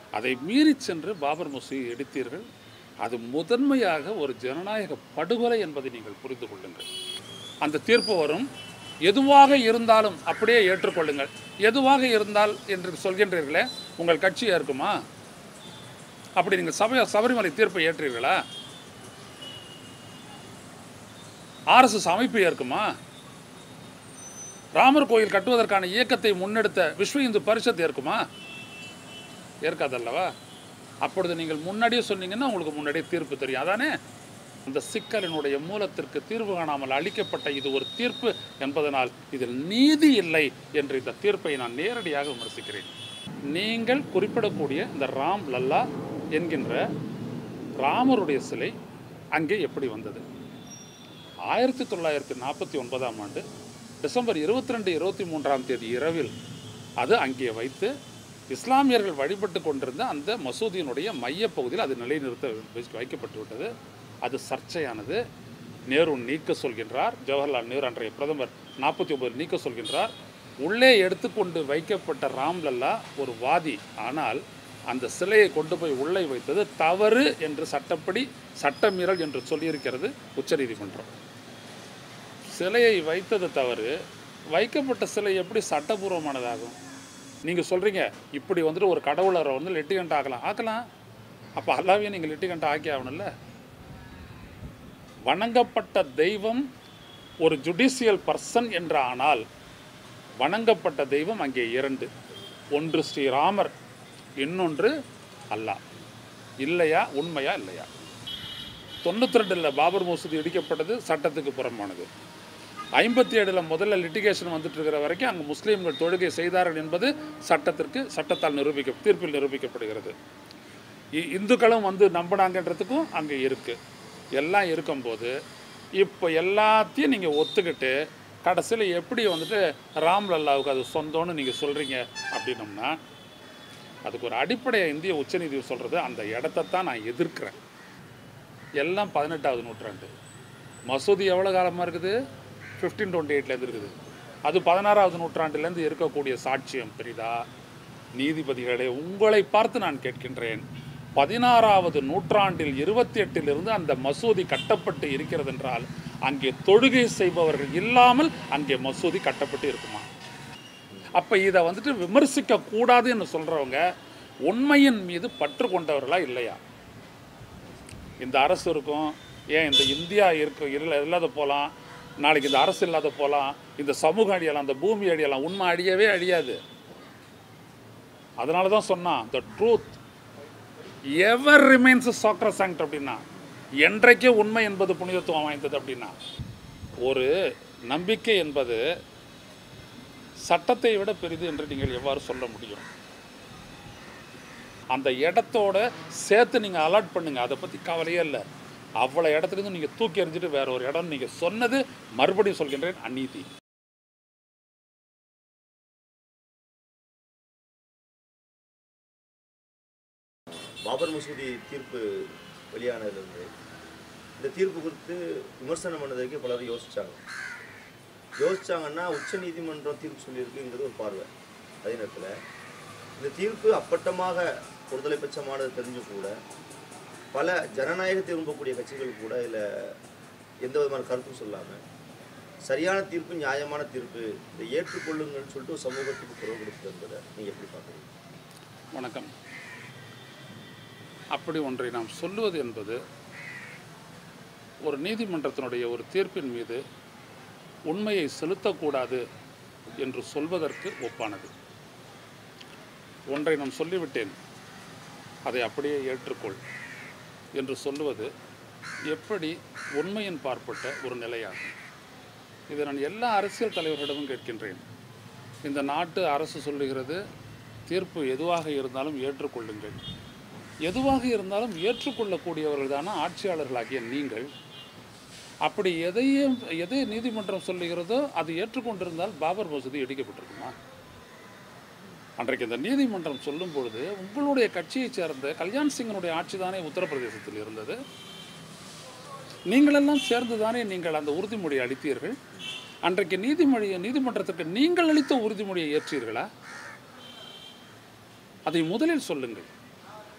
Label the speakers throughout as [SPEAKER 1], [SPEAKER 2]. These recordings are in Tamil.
[SPEAKER 1] அதை மீறி சென்று பாபர் மசூதியை எடுத்தீர்கள் அது முதன்மையாக ஒரு ஜனநாயக படுகொலை என்பதை நீங்கள் புரிந்து கொள்ளுங்கள் அந்த தீர்ப்பு வரும் எதுவாக இருந்தாலும் அப்படியே ஏற்றுக்கொள்ளுங்கள் எதுவாக இருந்தால் என்று சொல்கின்றீர்களே உங்கள் கட்சி ஏற்குமா அப்படி நீங்கள் சபை சபரிமலை தீர்ப்பை ஏற்றீர்களா ஆர்எஸ்எஸ் அமைப்பு ஏற்குமா ராமர் கோயில் கட்டுவதற்கான இயக்கத்தை முன்னெடுத்த விஸ்வ இந்து பரிஷத் ஏற்குமா ஏற்காதல்லவா அப்பொழுது நீங்கள் முன்னாடியே சொன்னீங்கன்னா உங்களுக்கு முன்னாடியே தீர்ப்பு தெரியும் அதானே இந்த சிக்கலினுடைய மூலத்திற்கு தீர்வு காணாமல் அளிக்கப்பட்ட இது ஒரு தீர்ப்பு என்பதனால் இதில் நீதி இல்லை என்று இந்த தீர்ப்பை நான் நேரடியாக விமர்சிக்கிறேன் நீங்கள் குறிப்பிடக்கூடிய இந்த ராம் லல்லா என்கின்ற ராமருடைய சிலை அங்கே எப்படி வந்தது ஆயிரத்தி தொள்ளாயிரத்தி நாற்பத்தி ஒன்பதாம் ஆண்டு டிசம்பர் இருபத்தி ரெண்டு இருபத்தி மூன்றாம் தேதி இரவில் அது அங்கே வைத்து இஸ்லாமியர்கள் வழிபட்டு கொண்டிருந்த அந்த மசூதியினுடைய மையப்பகுதியில் அது நிலைநிறுத்த வை- வைக்கப்பட்டு விட்டது அது சர்ச்சையானது நேரு நீக்க சொல்கின்றார் ஜவஹர்லால் நேரு அன்றைய பிரதமர் நாற்பத்தி ஒன்பது நீக்க சொல்கின்றார் உள்ளே எடுத்துக்கொண்டு வைக்கப்பட்ட ராம்லல்லா ஒரு வாதி ஆனால் அந்த சிலையை கொண்டு போய் உள்ளே வைத்தது தவறு என்று சட்டப்படி சட்டமீறல் என்று சொல்லியிருக்கிறது உச்சநீதிமன்றம் சிலையை வைத்தது தவறு வைக்கப்பட்ட சிலை எப்படி சட்டபூர்வமானதாகும் நீங்கள் சொல்கிறீங்க இப்படி வந்துட்டு ஒரு கடவுளரை வந்து லெட்டிகண்ட் ஆக்கலாம் ஆக்கலாம் அப்போ அல்லாவையும் நீங்கள் லெட்டிகண்ட் ஆக்கி ஆகணும்ல வணங்கப்பட்ட தெய்வம் ஒரு ஜுடிஷியல் பர்சன் என்று ஆனால் வணங்கப்பட்ட தெய்வம் அங்கே இரண்டு ஒன்று ஸ்ரீராமர் இன்னொன்று அல்லாஹ் இல்லையா உண்மையா இல்லையா தொண்ணூற்றி ரெண்டில் பாபர் மசூதி இடிக்கப்பட்டது சட்டத்துக்கு புறம்பானது ஐம்பத்தி ஏழில் முதல்ல லிட்டிகேஷன் வந்துட்டு இருக்கிற வரைக்கும் அங்கே முஸ்லீம்கள் தொழுகை செய்தார்கள் என்பது சட்டத்திற்கு சட்டத்தால் நிரூபிக்க தீர்ப்பில் நிரூபிக்கப்படுகிறது இ- இந்துக்களும் வந்து நம்பினாங்கன்றதுக்கும் அங்கே இருக்குது எல்லாம் இருக்கும்போது இப்போ எல்லாத்தையும் நீங்கள் ஒத்துக்கிட்டு கடைசியில் எப்படி வந்துட்டு ராம்லல்லாவுக்கு அது சொந்தம்னு நீங்கள் சொல்கிறீங்க அப்படின்னம்னா அதுக்கு ஒரு அடிப்படையை இந்திய உச்சநீதி சொல்கிறது அந்த இடத்தைத்தான் நான் எதிர்க்கிறேன் எல்லாம் பதினெட்டாவது நூற்றாண்டு மசூதி எவ்வளோ காலமாக இருக்குது ஃபிஃப்டீன் டுவெண்ட்டி எயிட்லேருந்து இருக்குது அது பதினாறாவது நூற்றாண்டுலேருந்து இருக்கக்கூடிய சாட்சியம் பெரிதா நீதிபதிகளே உங்களை பார்த்து நான் கேட்கின்றேன் பதினாறாவது நூற்றாண்டில் இருபத்தி எட்டிலிருந்து அந்த மசூதி கட்டப்பட்டு இருக்கிறது என்றால் அங்கே தொழுகை செய்பவர்கள் இல்லாமல் அங்கே மசூதி கட்டப்பட்டு இருக்குமா அப்போ இதை வந்துட்டு விமர்சிக்க கூடாதுன்னு சொல்கிறவங்க உண்மையின் மீது பற்று கொண்டவர்களா இல்லையா இந்த அரசு இருக்கும் ஏன் இந்த இந்தியா இருக்க இல்ல இல்லாத போகலாம் நாளைக்கு இந்த அரசு இல்லாத போகலாம் இந்த சமூகம் அழியலாம் இந்த பூமி அழியலாம் உண்மை அழியவே அழியாது அதனால தான் சொன்னான் த ட்ரூத் எவர் ரிமைன்ஸ் சாக்ரசாங்ட் அப்படின்னா என்றைக்கே உண்மை என்பது புனிதத்துவம் வாய்ந்தது அப்படின்னா ஒரு நம்பிக்கை என்பது சட்டத்தை விட பெரிது என்று நீங்கள் எவ்வாறு சொல்ல முடியும் அந்த இடத்தோட சேர்த்து நீங்கள் அலாட் பண்ணுங்க அதை பற்றி கவலையே இல்லை அவ்வளோ இடத்துலேருந்து நீங்கள் தூக்கி எறிஞ்சிட்டு வேற ஒரு இடம் நீங்கள் சொன்னது மறுபடியும் சொல்கின்றேன் அநீதி
[SPEAKER 2] பாபர் மசூதி தீர்ப்பு வெளியானதுலேருந்து இந்த தீர்ப்பு குறித்து விமர்சனம் பண்ணதுக்கு பலரும் யோசிச்சாங்க யோசிச்சாங்கன்னா உச்ச நீதிமன்றம் தீர்ப்பு சொல்லியிருக்குங்கிறது ஒரு பார்வை அதே நேரத்தில் இந்த தீர்ப்பு அப்பட்டமாக ஒருதலை பட்சமானது தெரிஞ்சு கூட பல ஜனநாயகத்தை விரும்பக்கூடிய கட்சிகள் கூட இதில் எந்த விதமான கருத்தும் சொல்லாமல் சரியான தீர்ப்பு நியாயமான தீர்ப்பு இதை ஏற்றுக்கொள்ளுங்கள்னு சொல்லிட்டு ஒரு சமூகத்துக்கு குரல் கொடுத்தது என்பதை நீங்கள் எப்படி பார்க்குறீங்க
[SPEAKER 1] வணக்கம் அப்படி ஒன்றை நாம் சொல்லுவது என்பது ஒரு நீதிமன்றத்தினுடைய ஒரு தீர்ப்பின் மீது உண்மையை செலுத்தக்கூடாது என்று சொல்வதற்கு ஒப்பானது ஒன்றை நான் சொல்லிவிட்டேன் அதை அப்படியே ஏற்றுக்கொள் என்று சொல்லுவது எப்படி உண்மையின் பார்ப்பட்ட ஒரு நிலையாகும் இதை நான் எல்லா அரசியல் தலைவர்களிடமும் கேட்கின்றேன் இந்த நாட்டு அரசு சொல்லுகிறது தீர்ப்பு எதுவாக இருந்தாலும் ஏற்றுக்கொள்ளுங்கள் எதுவாக இருந்தாலும் ஏற்றுக்கொள்ளக்கூடியவர்கள் தானே ஆட்சியாளர்களாகிய நீங்கள் அப்படி எதையும் எதை நீதிமன்றம் சொல்லுகிறதோ அது ஏற்றுக்கொண்டிருந்தால் பாபர் மசூதி இடிக்கப்பட்டிருக்குமா அன்றைக்கு இந்த நீதிமன்றம் சொல்லும் பொழுது உங்களுடைய கட்சியைச் சேர்ந்த கல்யாண் சிங்கனுடைய ஆட்சி தானே உத்தரப்பிரதேசத்தில் இருந்தது நீங்களெல்லாம் சேர்ந்து தானே நீங்கள் அந்த உறுதிமொழியை அளித்தீர்கள் அன்றைக்கு நீதிமொழியை நீதிமன்றத்திற்கு நீங்கள் அளித்த உறுதிமொழியை ஏற்றீர்களா அதை முதலில் சொல்லுங்கள்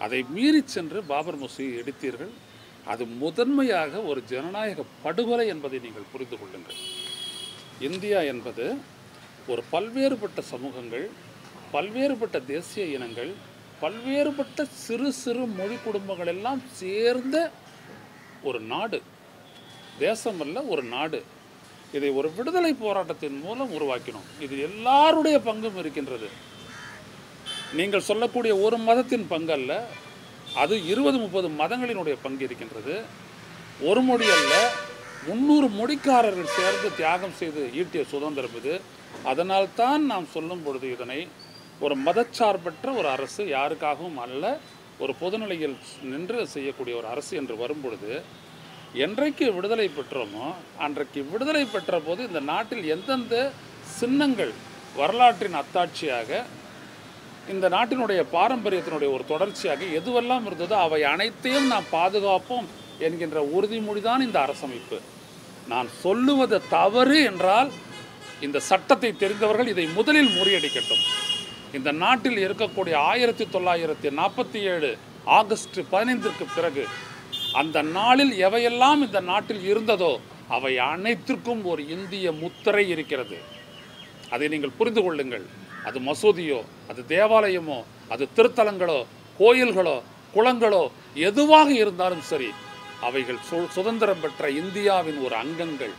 [SPEAKER 1] அதை மீறி சென்று பாபர் மசூதியை இடித்தீர்கள் அது முதன்மையாக ஒரு ஜனநாயக படுகொலை என்பதை நீங்கள் புரிந்து கொள்ளுங்கள் இந்தியா என்பது ஒரு பல்வேறுபட்ட சமூகங்கள் பல்வேறுபட்ட தேசிய இனங்கள் பல்வேறுபட்ட சிறு சிறு மொழி குடும்பங்கள் எல்லாம் சேர்ந்த ஒரு நாடு தேசம் அல்ல ஒரு நாடு இதை ஒரு விடுதலை போராட்டத்தின் மூலம் உருவாக்கினோம் இது எல்லாருடைய பங்கும் இருக்கின்றது நீங்கள் சொல்லக்கூடிய ஒரு மதத்தின் பங்கு அல்ல அது இருபது முப்பது மதங்களினுடைய பங்கு இருக்கின்றது ஒரு மொழி அல்ல முந்நூறு மொழிக்காரர்கள் சேர்ந்து தியாகம் செய்து ஈட்டிய சுதந்திரம் இது அதனால்தான் நாம் சொல்லும் பொழுது இதனை ஒரு மதச்சார்பற்ற ஒரு அரசு யாருக்காகவும் அல்ல ஒரு பொதுநிலையில் நின்று செய்யக்கூடிய ஒரு அரசு என்று வரும்பொழுது என்றைக்கு விடுதலை பெற்றோமோ அன்றைக்கு விடுதலை பெற்ற போது இந்த நாட்டில் எந்தெந்த சின்னங்கள் வரலாற்றின் அத்தாட்சியாக இந்த நாட்டினுடைய பாரம்பரியத்தினுடைய ஒரு தொடர்ச்சியாக எதுவெல்லாம் இருந்ததோ அவை அனைத்தையும் நாம் பாதுகாப்போம் என்கின்ற உறுதிமொழிதான் இந்த அரசமைப்பு நான் சொல்லுவது தவறு என்றால் இந்த சட்டத்தை தெரிந்தவர்கள் இதை முதலில் முறியடிக்கட்டும் இந்த நாட்டில் இருக்கக்கூடிய ஆயிரத்தி தொள்ளாயிரத்தி நாற்பத்தி ஏழு ஆகஸ்ட் பதினைந்திற்கு பிறகு அந்த நாளில் எவையெல்லாம் இந்த நாட்டில் இருந்ததோ அவை அனைத்திற்கும் ஒரு இந்திய முத்திரை இருக்கிறது அதை நீங்கள் புரிந்து கொள்ளுங்கள் அது மசூதியோ அது தேவாலயமோ அது திருத்தலங்களோ கோயில்களோ குளங்களோ எதுவாக இருந்தாலும் சரி அவைகள் சு- சுதந்திரம் பெற்ற இந்தியாவின் ஒரு அங்கங்கள்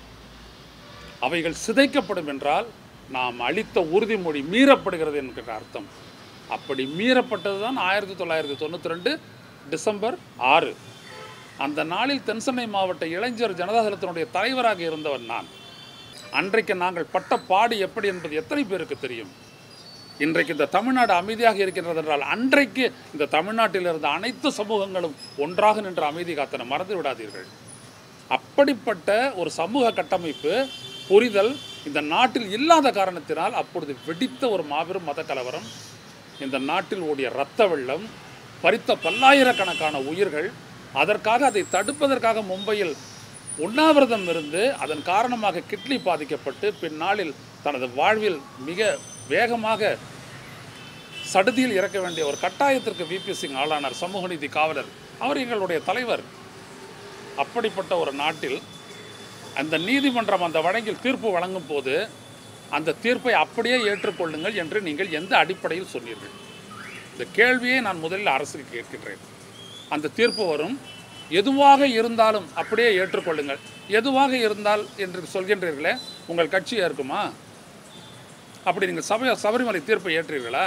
[SPEAKER 1] அவைகள் சிதைக்கப்படும் என்றால் நாம் அளித்த உறுதிமொழி மீறப்படுகிறது என்கிற அர்த்தம் அப்படி மீறப்பட்டது தான் ஆயிரத்தி தொள்ளாயிரத்தி தொண்ணூற்றி ரெண்டு டிசம்பர் ஆறு அந்த நாளில் தென்சென்னை மாவட்ட இளைஞர் ஜனதாதளத்தினுடைய தலைவராக இருந்தவன் நான் அன்றைக்கு நாங்கள் பட்ட பாடு எப்படி என்பது எத்தனை பேருக்கு தெரியும் இன்றைக்கு இந்த தமிழ்நாடு அமைதியாக இருக்கின்றது என்றால் அன்றைக்கு இந்த தமிழ்நாட்டில் இருந்த அனைத்து சமூகங்களும் ஒன்றாக நின்று அமைதி காத்தன மறந்து விடாதீர்கள் அப்படிப்பட்ட ஒரு சமூக கட்டமைப்பு புரிதல் இந்த நாட்டில் இல்லாத காரணத்தினால் அப்பொழுது வெடித்த ஒரு மாபெரும் மத கலவரம் இந்த நாட்டில் ஓடிய இரத்த வெள்ளம் பறித்த பல்லாயிரக்கணக்கான உயிர்கள் அதற்காக அதை தடுப்பதற்காக மும்பையில் உண்ணாவிரதம் இருந்து அதன் காரணமாக கிட்னி பாதிக்கப்பட்டு பின்னாளில் தனது வாழ்வில் மிக வேகமாக சடுதியில் இறக்க வேண்டிய ஒரு கட்டாயத்திற்கு விபி சிங் ஆளானார் சமூக நீதி காவலர் அவர் எங்களுடைய தலைவர் அப்படிப்பட்ட ஒரு நாட்டில் அந்த நீதிமன்றம் அந்த வழக்கில் தீர்ப்பு வழங்கும் போது அந்த தீர்ப்பை அப்படியே ஏற்றுக்கொள்ளுங்கள் என்று நீங்கள் எந்த அடிப்படையில் சொன்னீர்கள் இந்த கேள்வியை நான் முதலில் அரசுக்கு கேட்கின்றேன் அந்த தீர்ப்பு வரும் எதுவாக இருந்தாலும் அப்படியே ஏற்றுக்கொள்ளுங்கள் எதுவாக இருந்தால் என்று சொல்கின்றீர்களே உங்கள் கட்சி ஏற்குமா அப்படி நீங்கள் சபை சபரிமலை தீர்ப்பை ஏற்றீர்களா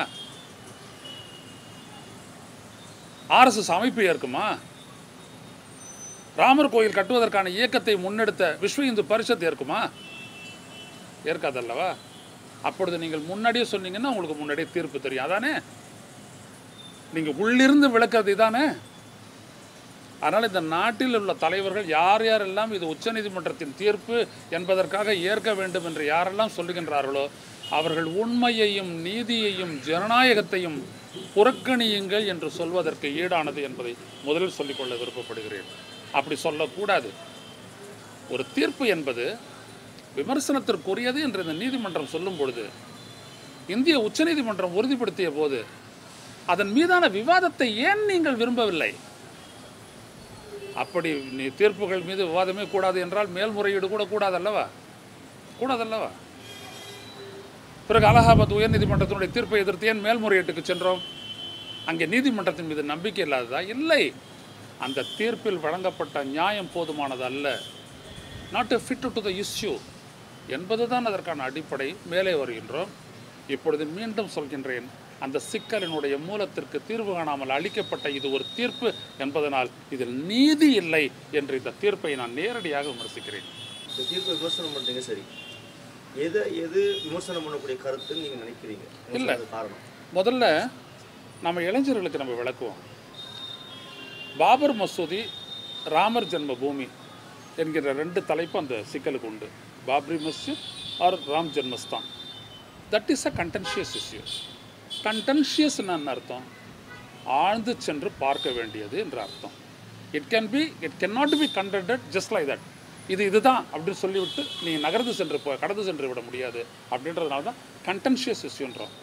[SPEAKER 1] ஆர்எஸ்எஸ் அமைப்பு ஏற்குமா ராமர் கோயில் கட்டுவதற்கான இயக்கத்தை முன்னெடுத்த விஸ்வ இந்து பரிஷத் ஏற்குமா ஏற்காதல்லவா அப்பொழுது நீங்கள் முன்னாடியே சொன்னீங்கன்னா உங்களுக்கு முன்னாடியே தீர்ப்பு தெரியும் அதானே நீங்கள் உள்ளிருந்து விளக்குறது இதானே அதனால் இந்த நாட்டில் உள்ள தலைவர்கள் யார் யாரெல்லாம் இது உச்சநீதிமன்றத்தின் தீர்ப்பு என்பதற்காக ஏற்க வேண்டும் என்று யாரெல்லாம் சொல்லுகின்றார்களோ அவர்கள் உண்மையையும் நீதியையும் ஜனநாயகத்தையும் புறக்கணியுங்கள் என்று சொல்வதற்கு ஈடானது என்பதை முதலில் சொல்லிக்கொள்ள விருப்பப்படுகிறேன் அப்படி சொல்லக்கூடாது ஒரு தீர்ப்பு என்பது விமர்சனத்திற்குரியது என்று இந்த நீதிமன்றம் சொல்லும் பொழுது இந்திய உச்சநீதிமன்றம் உறுதிப்படுத்திய போது அதன் மீதான விவாதத்தை ஏன் நீங்கள் விரும்பவில்லை அப்படி நீ தீர்ப்புகள் மீது விவாதமே கூடாது என்றால் மேல்முறையீடு கூட கூடாதல்லவா கூடாதல்லவா பிறகு அலகாபாத் உயர்நீதிமன்றத்தினுடைய தீர்ப்பை எதிர்த்து ஏன் மேல்முறையீட்டுக்கு சென்றோம் அங்கே நீதிமன்றத்தின் மீது நம்பிக்கை இல்லாததா இல்லை அந்த தீர்ப்பில் வழங்கப்பட்ட நியாயம் போதுமானது அல்ல not fit to the issue என்பதுதான் அதற்கான அடிப்படை மேலே வருகின்றோம் இப்பொழுது மீண்டும் சொல்கின்றேன் அந்த சிக்கலினுடைய மூலத்திற்கு தீர்வு காணாமல் அளிக்கப்பட்ட இது ஒரு தீர்ப்பு என்பதனால் இதில் நீதி இல்லை என்று இந்த தீர்ப்பை நான் நேரடியாக விமர்சிக்கிறேன்
[SPEAKER 2] இந்த தீர்ப்பை விமர்சனம் பண்ணுறீங்க சரி எதை எது விமர்சனம் பண்ணக்கூடிய கருத்துன்னு நீங்கள் நினைக்கிறீங்க
[SPEAKER 1] இல்ல.
[SPEAKER 2] அது காரணம்
[SPEAKER 1] முதல்ல நம்ம இளைஞர்களுக்கு நம்ம விளக்குவோம் பாபர் மசூதி ராமர் ஜென்ம பூமி என்கிற ரெண்டு தலைப்பு அந்த சிக்கலுக்கு உண்டு Babri Masjid or Ram Janmasthan that is a contentious issue contentious என்ன அர்த்தம் ஆழ்ந்து சென்று பார்க்க வேண்டியது என்ற அர்த்தம் it can be it can not be contented just like that இது இதுதான் அப்படின்னு சொல்லிவிட்டு நீ நகர்ந்து சென்று போ கடந்து சென்று விட முடியாது அப்படின்றதுனால தான் கண்டென்ஷியஸ் இஷ்யூன்றோம்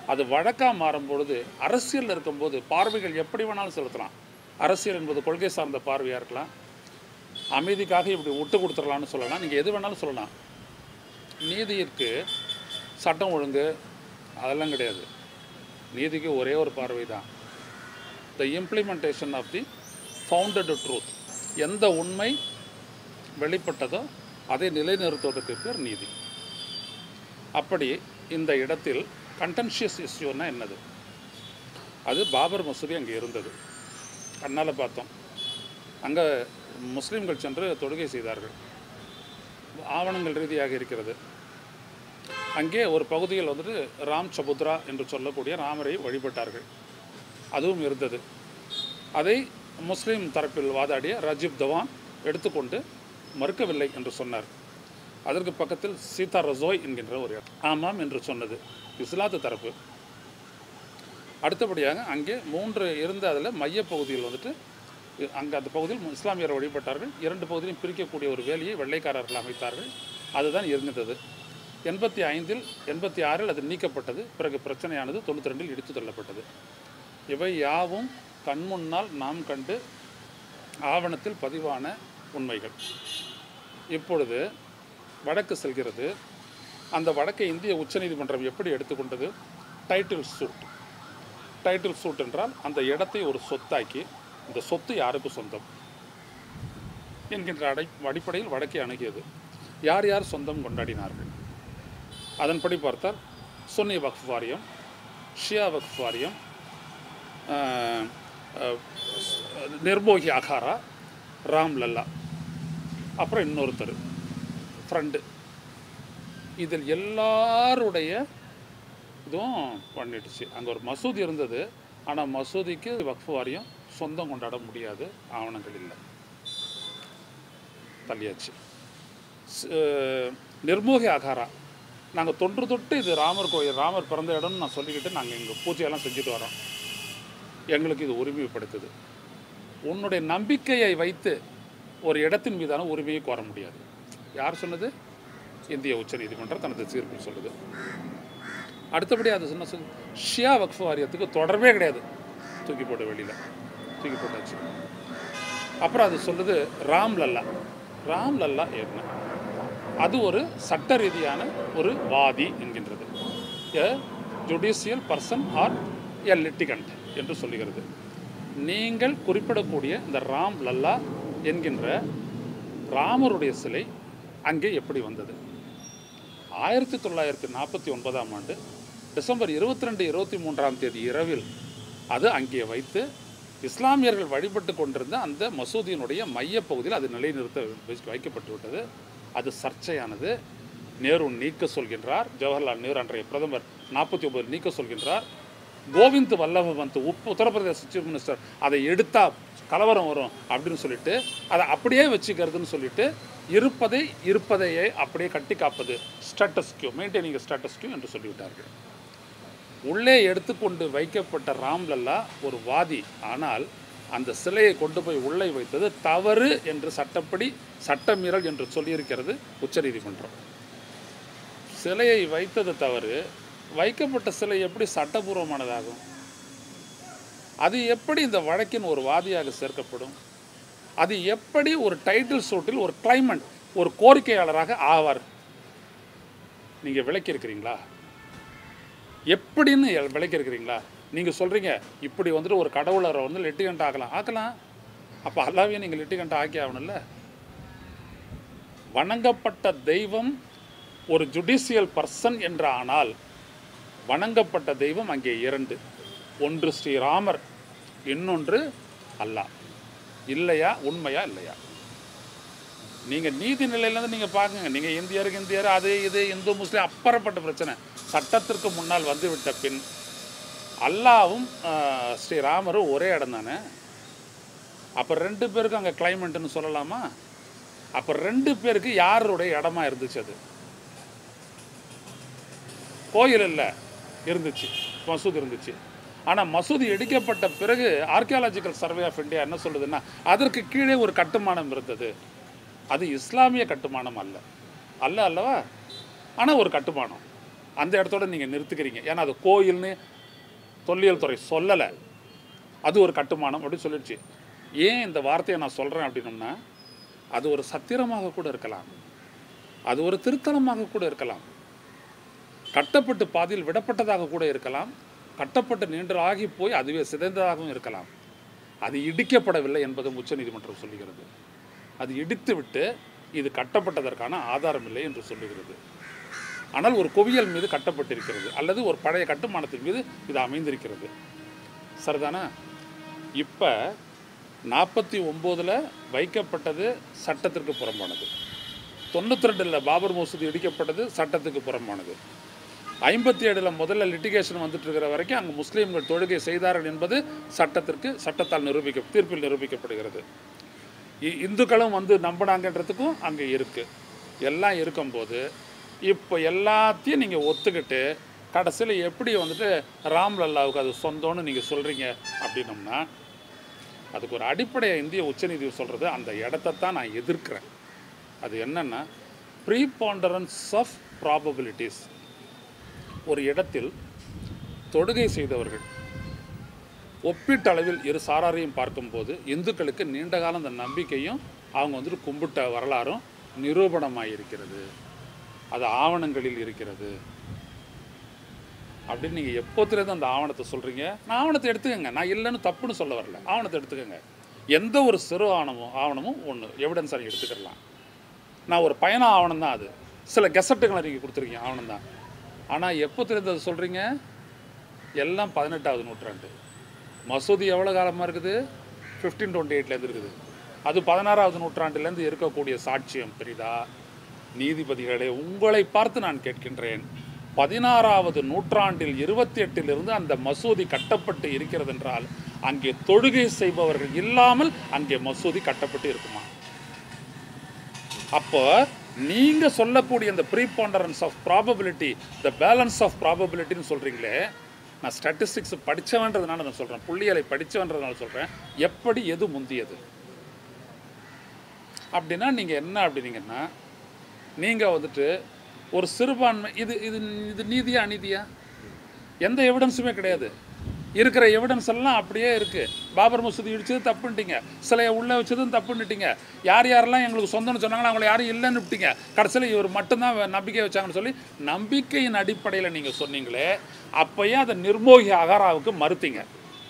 [SPEAKER 1] அது வழக்காக மாறும் பொழுது அரசியல் இருக்கும்போது பார்வைகள் எப்படி வேணாலும் செலுத்தலாம் அரசியல் என்பது கொள்கை சார்ந்த பார்வையாக இருக்கலாம் அமைதிக்காக இப்படி விட்டு கொடுத்துடலாம்னு சொல்லலாம் நீங்கள் எது வேணாலும் சொல்லலாம் நீதியிற்கு சட்டம் ஒழுங்கு அதெல்லாம் கிடையாது நீதிக்கு ஒரே ஒரு பார்வை தான் the implementation of the founded truth எந்த உண்மை வெளிப்பட்டதோ அதை நிலைநிறுத்துவதற்கு பேர் நீதி அப்படி இந்த இடத்தில் கண்டென்ஷியஸ் இஷ்யூன்னா என்னது அது பாபர் மசூதி அங்கே இருந்தது கண்ணால் பார்த்தோம் அங்கே முஸ்லீம்கள் சென்று தொழுகை செய்தார்கள் ஆவணங்கள் ரீதியாக இருக்கிறது அங்கே ஒரு பகுதியில் வந்துட்டு ராம் சபுத்ரா என்று சொல்லக்கூடிய ராமரை வழிபட்டார்கள் அதுவும் இருந்தது அதை முஸ்லீம் தரப்பில் வாதாடிய ராஜீவ் தவான் எடுத்துக்கொண்டு மறுக்கவில்லை என்று சொன்னார் அதற்கு பக்கத்தில் சீதா ரசோய் என்கின்ற ஒரு இடம். ஆமாம் என்று சொன்னது இஸ்லாத்து தரப்பு அடுத்தபடியாக அங்கே மூன்று இருந்த அதில் மையப்பகுதியில் வந்துட்டு அங்கே அந்த பகுதியில் இஸ்லாமியர் வழிபட்டார்கள் இரண்டு பகுதியிலும் பிரிக்கக்கூடிய ஒரு வேலியை வெள்ளைக்காரர்கள் அமைத்தார்கள் அதுதான் இருந்தது எண்பத்தி ஐந்தில் எண்பத்தி ஆறில் அது நீக்கப்பட்டது பிறகு பிரச்சனையானது தொண்ணூற்றி ரெண்டில் இடித்து தள்ளப்பட்டது இவை யாவும் கண்முன்னால் நாம் கண்டு ஆவணத்தில் பதிவான உண்மைகள் இப்பொழுது வடக்கு செல்கிறது அந்த வடக்கை இந்திய உச்சநீதிமன்றம் எப்படி எடுத்துக்கொண்டது டைட்டில் சூட் டைட்டில் சூட் என்றால் அந்த இடத்தை ஒரு சொத்தாக்கி இந்த சொத்து யாருக்கு சொந்தம் என்கின்ற அடை அடிப்படையில் வடக்கை அணுகியது யார் யார் சொந்தம் கொண்டாடினார்கள் அதன்படி பார்த்தால் சுன்னி வக்ஃப் வாரியம் ஷியா வக்ஃப் வாரியம் ஆஹ், ஆஹ், நிர்மோகி அகாரா ராம் லல்லா அப்புறம் இன்னொருத்தர் ஃப்ரெண்டு இதில் எல்லாருடைய இதுவும் பண்ணிடுச்சு அங்கே ஒரு மசூதி இருந்தது ஆனால் மசூதிக்கு வக்ஃப் வாரியம் சொந்தம் கொண்டாட முடியாது ஆவணங்கள் இல்லை தள்ளியாச்சு ஸ்- அஹ், நிர்மோகி அகாரா நாங்கள் தொன்று தொட்டு இது ராமர் கோயில் ராமர் பிறந்த இடம்னு நான் சொல்லிக்கிட்டு நாங்கள் எங்கள் பூஜையெல்லாம் செஞ்சுட்டு வரோம் எங்களுக்கு இது உரிமைப்படுத்துது உன்னுடைய நம்பிக்கையை வைத்து ஒரு இடத்தின் மீதான உரிமையை கோர முடியாது யார் சொன்னது இந்திய உச்சநீதிமன்றம் தனது தீர்ப்பில் சொல்லுது அடுத்தபடி அது சொன்ன சொல் ஷியா வக்ஃப் வாரியத்துக்கு தொடர்பே கிடையாது தூக்கி போட்டு வெளியில் தூக்கி போட்டாச்சு அப்புறம் அது சொல்லுது ராம் லல்லா ராம் லல்லா என்ன அது ஒரு சட்ட ரீதியான ஒரு வாதி என்கின்றது a judicial person or a litigant என்று சொல்லுகிறது நீங்கள் குறிப்பிடக்கூடிய இந்த ராம் லல்லா என்கின்ற ராமருடைய சிலை அங்கே எப்படி வந்தது ஆயிரத்தி தொள்ளாயிரத்தி நாற்பத்தி ஒன்பதாம் ஆண்டு டிசம்பர் இருபத்தி ரெண்டு இருபத்தி மூன்றாம் தேதி இரவில் அது அங்கே வைத்து இஸ்லாமியர்கள் வழிபட்டு கொண்டிருந்த அந்த மசூதியினுடைய மையப்பகுதியில் அது நிலைநிறுத்த வை- வைக்கப்பட்டு விட்டது அது சர்ச்சையானது நேரு நீக்க சொல்கின்றார் ஜவஹர்லால் நேரு அன்றைய பிரதமர் நாற்பத்தி ஒன்பது நீக்க சொல்கின்றார் கோவிந்த் வல்லப பந்த் உப் உத்தரப்பிரதேச சீஃப் மினிஸ்டர் அதை எடுத்தா கலவரம் வரும் அப்படின்னு சொல்லிட்டு அதை அப்படியே வச்சுக்கிறதுன்னு சொல்லிட்டு இருப்பதை இருப்பதையே அப்படியே கட்டி காப்பது status quo maintaining status quo என்று சொல்லிவிட்டார்கள் உள்ளே எடுத்துக்கொண்டு வைக்கப்பட்ட ராம்லல்லா ஒரு வாதி ஆனால் அந்த சிலையை கொண்டு போய் உள்ளே வைத்தது தவறு என்று சட்டப்படி சட்டமீறல் என்று சொல்லியிருக்கிறது உச்சநீதிமன்றம் சிலையை வைத்தது தவறு வைக்கப்பட்ட சிலை எப்படி சட்டபூர்வமானதாகும் அது எப்படி இந்த வழக்கின் ஒரு வாதியாக சேர்க்கப்படும் அது எப்படி ஒரு டைட்டில் சூட்டில் ஒரு கிளைமண்ட் ஒரு கோரிக்கையாளராக ஆவார் நீங்கள் விளக்கியிருக்கிறீங்களா எப்படின்னு எ- விளக்கியிருக்கிறீங்களா நீங்கள் சொல்கிறீங்க இப்படி வந்துட்டு ஒரு கடவுளரை வந்து லெட்டிகண்ட் ஆக்கலாம் ஆக்கலாம் அப்போ அல்லாவையும் நீங்கள் லெட்டிகண்ட் ஆக்கி ஆகணும்ல வணங்கப்பட்ட தெய்வம் ஒரு ஜுடிஷியல் பர்சன் என்று ஆனால் வணங்கப்பட்ட தெய்வம் அங்கே இரண்டு ஒன்று ஸ்ரீராமர் இன்னொன்று அல்லாஹ் இல்லையா உண்மையா இல்லையா நீங்கள் நீதி நிலையிலேருந்து நீங்கள் பார்க்குங்க நீங்கள் இந்தியருக்கு இந்தியர் அது இது இந்து முஸ்லீம் அப்புறப்பட்ட பிரச்சனை சட்டத்திற்கு முன்னால் வந்துவிட்ட பின் அல்லாவும் ஆஹ், ஸ்ரீராமரும் ஒரே இடம் தானே அப்போ ரெண்டு பேருக்கும் அங்கே கிளைமேட்டுன்னு சொல்லலாமா அப்போ ரெண்டு பேருக்கு யாருடைய இடமா இருந்துச்சு அது கோயில் இல்லை இருந்துச்சு மசூதி இருந்துச்சு ஆனால் மசூதி இடிக்கப்பட்ட பிறகு ஆர்கியாலஜிக்கல் சர்வே ஆஃப் இந்தியா என்ன சொல்லுதுன்னா அதற்கு கீழே ஒரு கட்டுமானம் இருந்தது அது இஸ்லாமிய கட்டுமானம் அல்ல அல்ல அல்லவா ஆனால் ஒரு கட்டுமானம் அந்த இடத்தோட நீங்கள் நிறுத்துக்கிறீங்க ஏன்னா அது கோயில்னு தொல்லியல் துறை சொல்லலை அது ஒரு கட்டுமானம் அப்படின்னு சொல்லிடுச்சு ஏன் இந்த வார்த்தையை நான் சொல்கிறேன் அப்படின்னோம்னா அது ஒரு சத்திரமாக கூட இருக்கலாம் அது ஒரு திருத்தலமாக கூட இருக்கலாம் கட்டப்பட்டு பாதியில் விடப்பட்டதாக கூட இருக்கலாம் கட்டப்பட்டு நீண்டராகி போய் அதுவே சிதைந்ததாகவும் இருக்கலாம் அது இடிக்கப்படவில்லை என்பதும் உச்சநீதிமன்றம் சொல்லுகிறது அது இடித்து விட்டு இது கட்டப்பட்டதற்கான ஆதாரம் இல்லை என்று சொல்லுகிறது ஆனால் ஒரு குவியல் மீது கட்டப்பட்டிருக்கிறது அல்லது ஒரு பழைய கட்டுமானத்தின் மீது இது அமைந்திருக்கிறது சரிதானா இப்போ நாற்பத்தி ஒம்போதில் வைக்கப்பட்டது சட்டத்திற்கு புறம்பானது தொண்ணூற்றி ரெண்டில் பாபர் மசூதி இடிக்கப்பட்டது சட்டத்துக்கு புறம்பானது ஐம்பத்தி ஏழில் முதல்ல லிட்டிகேஷன் வந்துட்டு இருக்கிற வரைக்கும் அங்கே முஸ்லீம்கள் தொழுகை செய்தார்கள் என்பது சட்டத்திற்கு சட்டத்தால் நிரூபிக்க தீர்ப்பில் நிரூபிக்கப்படுகிறது இ- இந்துக்களும் வந்து நம்பினாங்கன்றதுக்கும் அங்கே இருக்குது எல்லாம் இருக்கும்போது இப்போ எல்லாத்தையும் நீங்கள் ஒத்துக்கிட்டு கடைசியில் எப்படி வந்துட்டு ராம்லல்லாவுக்கு அது சொந்தம்னு நீங்கள் சொல்கிறீங்க அப்படின்னோம்னா அதுக்கு ஒரு அடிப்படையை இந்திய உச்சநீதி சொல்கிறது அந்த இடத்தைத்தான் நான் எதிர்க்கிறேன் அது என்னன்னா ப்ரீபாண்டரன்ஸ் ஆஃப் ப்ராபபிலிட்டிஸ் ஒரு இடத்தில் தொடுகை செய்தவர்கள் ஒப்பீட்டளவில் இரு சாராரையும் பார்க்கும்போது இந்துக்களுக்கு நீண்ட காலம் அந்த நம்பிக்கையும் அவங்க வந்துட்டு கும்பிட்ட வரலாறும் நிரூபணமாக இருக்கிறது அது ஆவணங்களில் இருக்கிறது அப்படின்னு நீங்கள் எப்போத்துலேருந்து அந்த ஆவணத்தை சொல்கிறீங்க நான் ஆவணத்தை எடுத்துக்கங்க நான் இல்லைன்னு தப்புன்னு சொல்ல வரல ஆவணத்தை எடுத்துக்கங்க எந்த ஒரு சிறு ஆவணமும் ஆவணமும் ஒன்று எவிடன்ஸாக நீங்கள் எடுத்துக்கலாம் நான் ஒரு பயண ஆவணம் தான் அது சில கெசட்டுகளை நீங்கள் கொடுத்துருக்கீங்க ஆவணம் தான் ஆனால் எப்போத்துலேருந்து அதை சொல்கிறீங்க எல்லாம் பதினெட்டாவது நூற்றாண்டு மசூதி எவ்வளோ காலமாக இருக்குது ஃபிஃப்டீன் டுவெண்ட்டி எயிட்லேருந்து இருக்குது அது பதினாறாவது நூற்றாண்டுலேருந்து இருக்கக்கூடிய சாட்சியம் பெரிதா நீதிபதிகளே உங்களை பார்த்து நான் கேட்கின்றேன் பதினாறாவது நூற்றாண்டில் இருபத்தி எட்டிலிருந்து அந்த மசூதி கட்டப்பட்டு இருக்கிறது என்றால் அங்கே தொழுகை செய்பவர்கள் இல்லாமல் அங்கே மசூதி கட்டப்பட்டு இருக்குமா அப்போ நீங்க சொல்லக்கூடிய இந்த preponderance of probability the balance of ப்ராபபிலிட்டின்னு சொல்றீங்களே நான் ஸ்டாட்டிஸ்டிக்ஸ் படிச்சவன்றதுனால நான் சொல்றேன் புள்ளியலை படிச்சவன்றதுனால சொல்றேன் எப்படி எது முந்தியது அப்படின்னா நீங்க என்ன அப்படின்னீங்கன்னா நீங்க வந்துட்டு ஒரு சிறுபான்மை இது இது இது நீதியா அநீதியா எந்த எவிடன்ஸுமே கிடையாது இருக்கிற எவிடன்ஸ் எல்லாம் அப்படியே இருக்கு பாபர் மசூதி இடிச்சது தப்புன்ட்டீங்க சிலையை உள்ள வச்சதும் தப்புன்னுட்டீங்க யார் யாரெல்லாம் எங்களுக்கு சொந்தம்னு சொன்னாங்களோ அவங்கள யாரும் இல்லைன்னு விட்டீங்க கடைசியில் இவர் மட்டும்தான் வ- நம்பிக்கை வச்சாங்கன்னு சொல்லி நம்பிக்கையின் அடிப்படையில் நீங்கள் சொன்னீங்களே அப்பயே அதை நிர்மோகி அகாராவுக்கு மறுத்தீங்க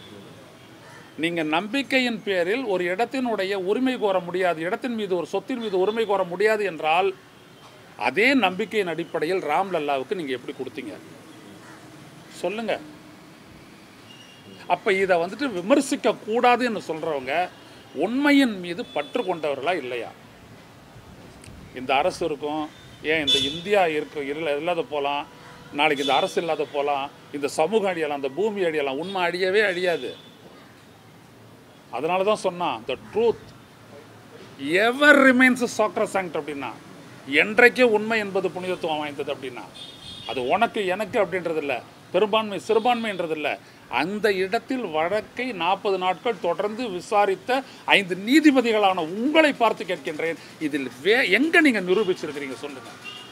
[SPEAKER 1] நீங்கள் நம்பிக்கையின் பேரில் ஒரு இடத்தினுடைய உரிமை கோர முடியாது இடத்தின் மீது ஒரு சொத்தின் மீது உரிமை கோர முடியாது என்றால் அதே நம்பிக்கையின் அடிப்படையில் ராம்லல்லாவுக்கு நீங்கள் எப்படி கொடுத்தீங்க சொல்லுங்க அப்ப இதை வந்துட்டு விமர்சிக்க கூடாதுன்னு சொல்றவங்க உண்மையின் மீது பற்று கொண்டவர்களா இல்லையா இந்த அரசு இருக்கும் ஏன் இந்த இந்தியா இருக்க இல்ல இல்லாத போகலாம் நாளைக்கு இந்த அரசு இல்லாத போகலாம் இந்த சமூகம் அழியலாம் இந்த பூமி அழியலாம் உண்மை அழியவே அழியாது அதனால தான் சொன்னான் த ட்ரூத் எவர் ரிமைன்ஸ் சாக்ரசாங்ட் அப்படின்னா என்றைக்கே உண்மை என்பது புனிதத்துவம் வாய்ந்தது அப்படின்னா அது உனக்கு எனக்கு அப்படின்றது இல்லை பெரும்பான்மை சிறுபான்மைன்றது இல்லை அந்த இடத்தில் வழக்கை நாற்பது நாட்கள் தொடர்ந்து விசாரித்த ஐந்து நீதிபதிகளான உங்களை பார்த்து கேட்கின்றேன் இதில் வே எங்க நீங்க நிரூபிச்சிருக்கிறீங்க சொல்லுங்க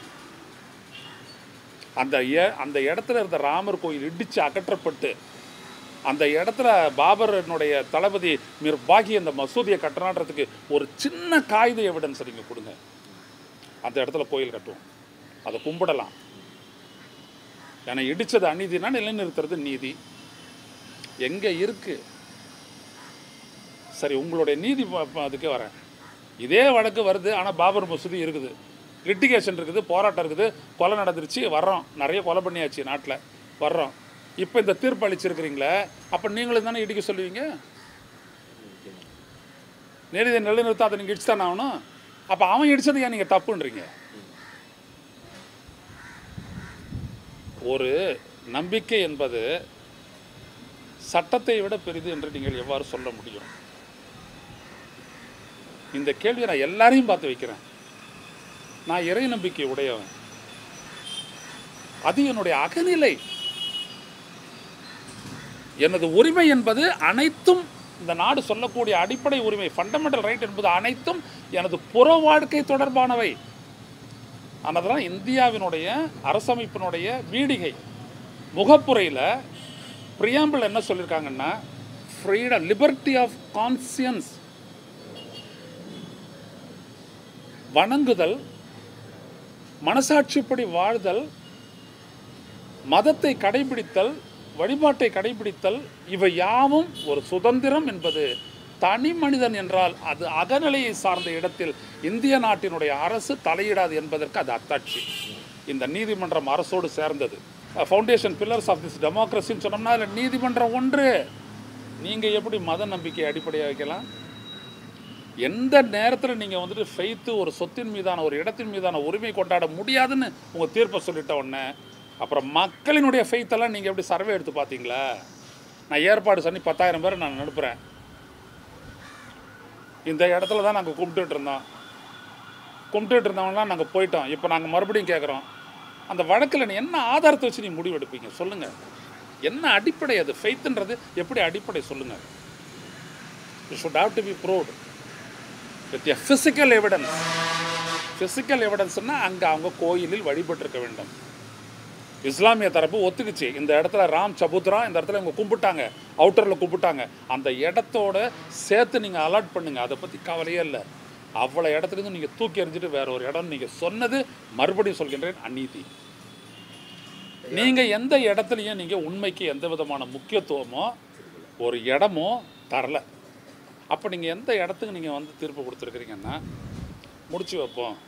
[SPEAKER 1] அந்த எ- அந்த இடத்துல இருந்த ராமர் கோயில் இடிச்சு அகற்றப்பட்டு அந்த இடத்துல பாபரனுடைய தளபதி மிர் பாகி அந்த மசூதியை கட்டணன்றதுக்கு ஒரு சின்ன காகித எவிடன்ஸ் நீங்கள் கொடுங்க அந்த இடத்துல கோயில் கட்டுவோம் அதை கும்பிடலாம் ஏன்னா இடிச்சது அநீதினா நிலைநிறுத்துறது நீதி எங்கே இருக்கு சரி உங்களுடைய நீதி ப- ப- அதுக்கு வரேன் இதே வழக்கு வருது ஆனால் பாபர் மசூதி இருக்குது லிட்டிகேஷன் இருக்குது போராட்டம் இருக்குது கொலை நடந்துருச்சு வர்றோம் நிறைய கொலை பண்ணியாச்சு நாட்டில் வர்றோம் இப்போ இந்த தீர்ப்பு அளிச்சிருக்கிறீங்களே அப்போ நீங்களும் தானே இடிக்க சொல்லுவீங்க நீதியை நிலைநிறுத்தாத நீங்கள் இடிச்சு தானே ஆகணும் அப்போ அவன் இடிச்சது ஏன் நீங்கள் தப்புன்றீங்க ஒரு நம்பிக்கை என்பது சட்டத்தை விட பெரிது என்று நீங்கள் எவ்வாறு சொல்ல முடியும் இந்த கேள்வியை நான் எல்லாரையும் பார்த்து வைக்கிறேன் நான் இறை நம்பிக்கை உடையவன் அது என்னுடைய அகநிலை எனது உரிமை என்பது அனைத்தும் இந்த நாடு சொல்லக்கூடிய அடிப்படை உரிமை ஃபண்டமெண்டல் ரைட் என்பது அனைத்தும் எனது புற வாழ்க்கை தொடர்பானவை அதனால் இந்தியாவினுடைய அரசமைப்பினுடைய வீடிகை முகப்புரையில் பிரியாம்பிள் என்ன சொல்லியிருக்காங்கன்னா ஃப்ரீடம் லிபர்ட்டி ஆஃப் கான்சியன்ஸ் வணங்குதல் மனசாட்சிப்படி வாழ்தல் மதத்தை கடைபிடித்தல் வழிபாட்டை கடைபிடித்தல் இவை யாவும் ஒரு சுதந்திரம் என்பது தனி மனிதன் என்றால் அது அகநிலையை சார்ந்த இடத்தில் இந்திய நாட்டினுடைய அரசு தலையிடாது என்பதற்கு அது அத்தாட்சி இந்த நீதிமன்றம் அரசோடு சேர்ந்தது ஃபவுண்டேஷன் பில்லர்ஸ் ஆஃப் திஸ் டெமோக்ரஸின்னு சொன்னோம்னா அதில் நீதிமன்றம் ஒன்று நீங்கள் எப்படி மத நம்பிக்கையை அடிப்படையாக வைக்கலாம் எந்த நேரத்தில் நீங்கள் வந்துட்டு ஃபெய்த்து ஒரு சொத்தின் மீதான ஒரு இடத்தின் மீதான உரிமை கொண்டாட முடியாதுன்னு உங்கள் தீர்ப்பை சொல்லிட்ட உடனே அப்புறம் மக்களினுடைய ஃபெய்த்தெல்லாம் நீங்கள் எப்படி சர்வே எடுத்து பார்த்தீங்களா நான் ஏற்பாடு பண்ணி பத்தாயிரம் பேரை நான் அனுப்புகிறேன் இந்த இடத்துல தான் நாங்கள் கும்பிட்டுட்டு இருந்தோம் கும்பிட்டுட்டு இருந்தவங்களாம் நாங்கள் போயிட்டோம் இப்போ நாங்கள் மறுபடியும் கேட்குறோம் அந்த வழக்கில் நீ என்ன ஆதாரத்தை வச்சு நீ முடிவு எடுப்பீங்க சொல்லுங்கள் என்ன அடிப்படை அது ஃபெய்த்துன்றது எப்படி அடிப்படை சொல்லுங்கள் you should have to be proved with a physical evidence physical எவிடன்ஸ்னால் அங்கே அவங்க கோயிலில் வழிபட்டிருக்க வேண்டும் இஸ்லாமிய தரப்பு ஒத்துக்குச்சு இந்த இடத்துல ராம் சபுத்ரா இந்த இடத்துல இவங்க கும்பிட்டாங்க அவுட்டரில் கும்பிட்டாங்க அந்த இடத்தோட சேர்த்து நீங்கள் அலாட் பண்ணுங்கள் அதை பற்றி கவலையே இல்லை அவ்வளோ இடத்துலேருந்து நீங்கள் தூக்கி எறிஞ்சிட்டு வேற ஒரு இடம் நீங்கள் சொன்னது மறுபடியும் சொல்கின்றேன் அநீதி நீங்கள் எந்த இடத்துலையும் நீங்கள் உண்மைக்கு எந்த விதமான முக்கியத்துவமோ ஒரு இடமோ தரல அப்போ நீங்கள் எந்த இடத்துக்கு நீங்கள் வந்து தீர்ப்பு கொடுத்துருக்குறீங்கன்னா முடிச்சு வைப்போம்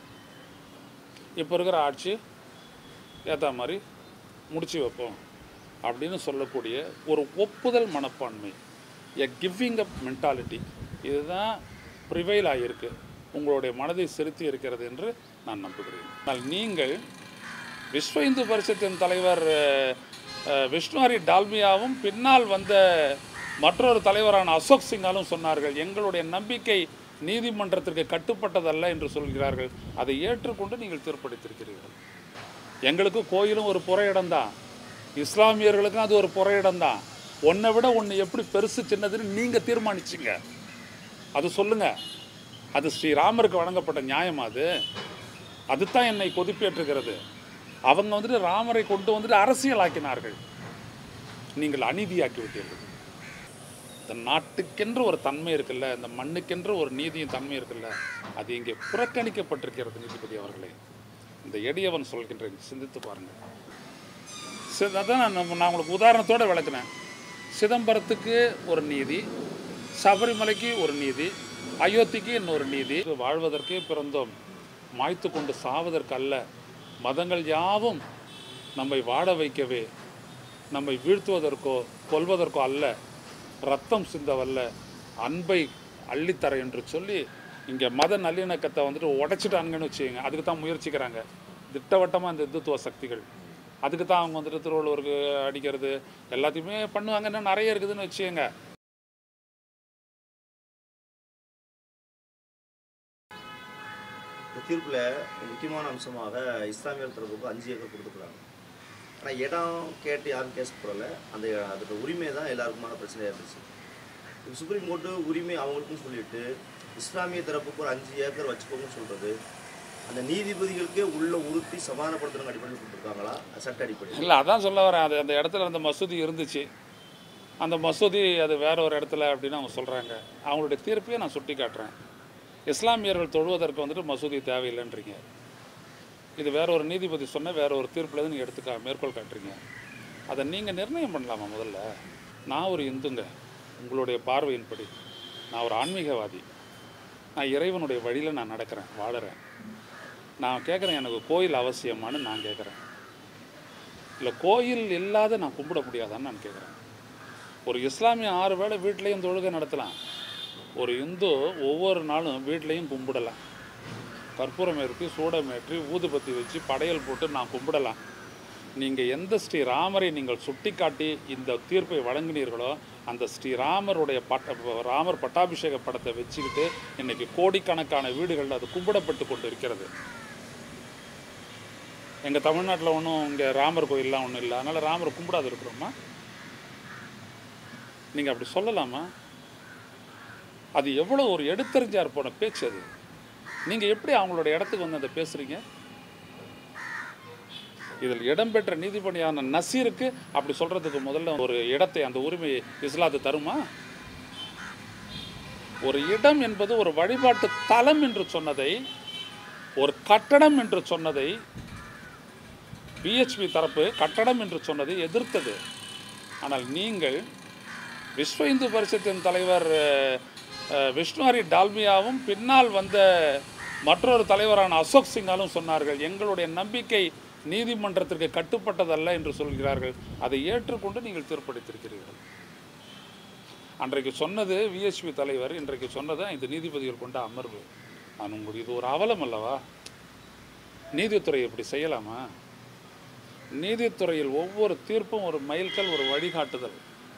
[SPEAKER 1] இப்போ இருக்கிற ஆட்சி ஏற்ற மாதிரி முடிச்சு வைப்போம் அப்படின்னு சொல்லக்கூடிய ஒரு ஒப்புதல் மனப்பான்மை எ கிவிங் அப் மென்டாலிட்டி இதுதான் ப்ரிவைல் ஆகியிருக்கு உங்களுடைய மனதை செலுத்தி இருக்கிறது என்று நான் நம்புகிறேன் ஆனால் நீங்கள் விஸ்வ இந்து பரிஷத்தின் தலைவர் அஹ், அஹ், விஷ்ணுஹரி டால்மியாவும் பின்னால் வந்த மற்றொரு தலைவரான அசோக் சிங்காலும் சொன்னார்கள் எங்களுடைய நம்பிக்கை நீதிமன்றத்திற்கு கட்டுப்பட்டதல்ல என்று சொல்கிறார்கள் அதை ஏற்றுக்கொண்டு நீங்கள் தீர்ப்பளித்திருக்கிறீர்கள் எங்களுக்கு கோயிலும் ஒரு புற இடம்தான் இஸ்லாமியர்களுக்கும் அது ஒரு புற இடம்தான் ஒன்றை விட ஒன்று எப்படி பெருசு சின்னதுன்னு நீங்கள் தீர்மானிச்சிங்க அது சொல்லுங்க அது ஸ்ரீராமருக்கு வழங்கப்பட்ட நியாயமா அது அதுதான் என்னை கொதிப்பேற்றுகிறது அவங்க வந்துட்டு ராமரை கொண்டு வந்துட்டு அரசியலாக்கினார்கள் நீங்கள் அநீதியாக்கி விட்டீர்கள் இந்த நாட்டுக்கென்று ஒரு தன்மை இருக்குல்ல இந்த மண்ணுக்கென்று ஒரு நீதியும் தன்மை இருக்குல்ல அது இங்கே புறக்கணிக்கப்பட்டிருக்கிறது நீதிபதி அவர்களே இந்த எளியவன் சொல்கின்றேன் சிந்தித்து பாருங்க சி- அதான் நான் நம்ம- நான் உங்களுக்கு உதாரணத்தோட விளக்குனேன் சிதம்பரத்துக்கு ஒரு நீதி சபரிமலைக்கு ஒரு நீதி அயோத்திக்கு இன்னொரு நீதி வாழ்வதற்கே பிறந்தோம் மாய்த்து கொண்டு சாவதற்கு அல்ல மதங்கள் யாவும் நம்மை வாட வைக்கவே நம்மை வீழ்த்துவதற்கோ கொல்வதற்கோ அல்ல ரத்தம் சிந்தவல்ல அன்பை அள்ளித்தர என்று சொல்லி இங்கே மத நல்லிணக்கத்தை வந்துட்டு உடைச்சிட்டாங்கன்னு வச்சுக்கோங்க அதுக்கு தான் முயற்சிக்கிறாங்க திட்டவட்டமாக இந்த இந்துத்துவ சக்திகள் அதுக்கு தான் அவங்க வந்துட்டு திருவள்ளுவருக்கு அடிக்கிறது எல்லாத்தையுமே பண்ணுவாங்க இன்னும் நிறைய இருக்குதுன்னு வச்சுக்கோங்க
[SPEAKER 2] இந்த தீர்ப்பில் முக்கியமான அம்சமாக இஸ்லாமியர் தரப்புக்கு அஞ்சு ஏக்கர் கொடுத்துருக்குறாங்க ஆனால் இடம் கேட்டு யாரும் கேஸ் போடல அந்த அதோட உரிமை தான் எல்லாருக்குமான பிரச்சனையாக இருந்துச்சு இப்போ சுப்ரீம் கோர்ட்டு உரிமை அவங்களுக்கும் சொல்லிட்டு இஸ்லாமிய தரப்புக்கு ஒரு அஞ்சு ஏக்கர் வச்சுக்கோங்கன்னு சொல்கிறது அந்த நீதிபதிகளுக்கே உள்ள உறுத்தி சமாதானப்படுத்துறவங்க அடிப்படையில் கொடுத்துருக்காங்களா சட்ட அடிப்படையில்
[SPEAKER 1] இல்லை அதான் சொல்ல வரேன் அது அந்த இடத்துல அந்த மசூதி இருந்துச்சு அந்த மசூதி அது வேற ஒரு இடத்துல அப்படின்னு அவங்க சொல்கிறாங்க அவங்களுடைய தீர்ப்பையே நான் சுட்டி காட்டுறேன் இஸ்லாமியர்கள் தொழுவதற்கு வந்துட்டு மசூதி தேவையில்லைன்றீங்க இது வேற ஒரு நீதிபதி சொன்ன வேற ஒரு தீர்ப்பில் நீங்கள் எடுத்துக்கா மேற்கோள் காட்டுறீங்க அதை நீங்கள் நிர்ணயம் பண்ணலாமா முதல்ல நான் ஒரு இந்துங்க உங்களுடைய பார்வையின்படி நான் ஒரு ஆன்மீகவாதி நான் இறைவனுடைய வழியில் நான் நடக்கிறேன் வாழுறேன் நான் கேட்குறேன் எனக்கு கோயில் அவசியமான்னு நான் கேட்குறேன் இல்லை கோயில் இல்லாத நான் கும்பிட முடியாதான்னு நான் கேட்குறேன் ஒரு இஸ்லாமிய ஆறு வேளை வீட்லேயும் தொழுகை நடத்தலாம் ஒரு இந்து ஒவ்வொரு நாளும் வீட்லேயும் கும்பிடலாம் கற்பூரம் ஏற்றி சூடம் ஏற்றி ஊதுபத்தி வச்சு படையல் போட்டு நான் கும்பிடலாம் நீங்கள் எந்த ஸ்ரீராமரை நீங்கள் சுட்டிக்காட்டி இந்த தீர்ப்பை வழங்கினீர்களோ அந்த ஸ்ரீராமருடைய பட்ட ராமர் பட்டாபிஷேக படத்தை வச்சுக்கிட்டு இன்னைக்கு கோடிக்கணக்கான வீடுகளில் அது கும்பிடப்பட்டு கொண்டு இருக்கிறது எங்கள் தமிழ்நாட்டில் ஒன்றும் இங்கே ராமர் கோயிலெலாம் ஒன்றும் இல்லை அதனால் ராமரை கும்பிடாது இருக்கிறோமா நீங்கள் அப்படி சொல்லலாமா அது எவ்வளோ ஒரு எடுத்தறிஞ்சார் போன பேச்சு அது நீங்கள் எப்படி அவங்களோட இடத்துக்கு வந்து அதை பேசுகிறீங்க இதில் இடம்பெற்ற நீதிபதியான நசீருக்கு அப்படி சொல்கிறதுக்கு முதல்ல ஒரு இடத்தை அந்த உரிமை இஸ்லாத்து தருமா ஒரு இடம் என்பது ஒரு வழிபாட்டு தலம் என்று சொன்னதை ஒரு கட்டடம் என்று சொன்னதை பிஹெச்பி தரப்பு கட்டடம் என்று சொன்னதை எதிர்த்தது ஆனால் நீங்கள் விஸ்வ இந்து பரிஷத்தின் தலைவர் அஹ், அஹ், விஷ்ணுஹரி டால்மியாவும் பின்னால் வந்த மற்றொரு தலைவரான அசோக் சிங்காலும் சொன்னார்கள் எங்களுடைய நம்பிக்கை நீதிமன்றத்திற்கு கட்டுப்பட்டதல்ல என்று சொல்கிறார்கள் அதை ஏற்றுக்கொண்டு நீங்கள் தீர்ப்பளித்திருக்கிறீர்கள் அன்றைக்கு சொன்னது விஎஸ்பி தலைவர் இன்றைக்கு சொன்னது இந்த நீதிபதிகள் கொண்ட அமர்வு நான் உங்களுக்கு இது ஒரு அவலம் அல்லவா நீதித்துறை இப்படி செய்யலாமா நீதித்துறையில் ஒவ்வொரு தீர்ப்பும் ஒரு மைல்கல் ஒரு வழிகாட்டுதல்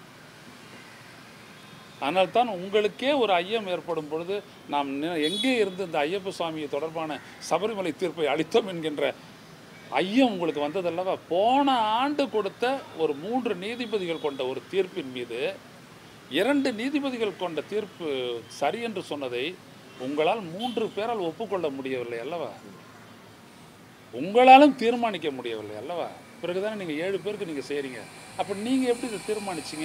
[SPEAKER 1] ஆனால் தான் உங்களுக்கே ஒரு ஐயம் ஏற்படும் பொழுது நாம் நி- எங்கே இருந்து இந்த ஐயப்ப சுவாமியை தொடர்பான சபரிமலை தீர்ப்பை அளித்தோம் என்கின்ற ஐயம் உங்களுக்கு வந்ததல்லவா போன ஆண்டு கொடுத்த ஒரு மூன்று நீதிபதிகள் கொண்ட ஒரு தீர்ப்பின் மீது இரண்டு நீதிபதிகள் கொண்ட தீர்ப்பு சரி என்று சொன்னதை உங்களால் மூன்று பேரால் ஒப்புக்கொள்ள முடியவில்லை அல்லவா உங்களாலும் தீர்மானிக்க முடியவில்லை அல்லவா பிறகுதானே நீங்கள் ஏழு பேருக்கு நீங்கள் செய்கிறீங்க அப்போ நீங்கள் எப்படி இதை தீர்மானிச்சீங்க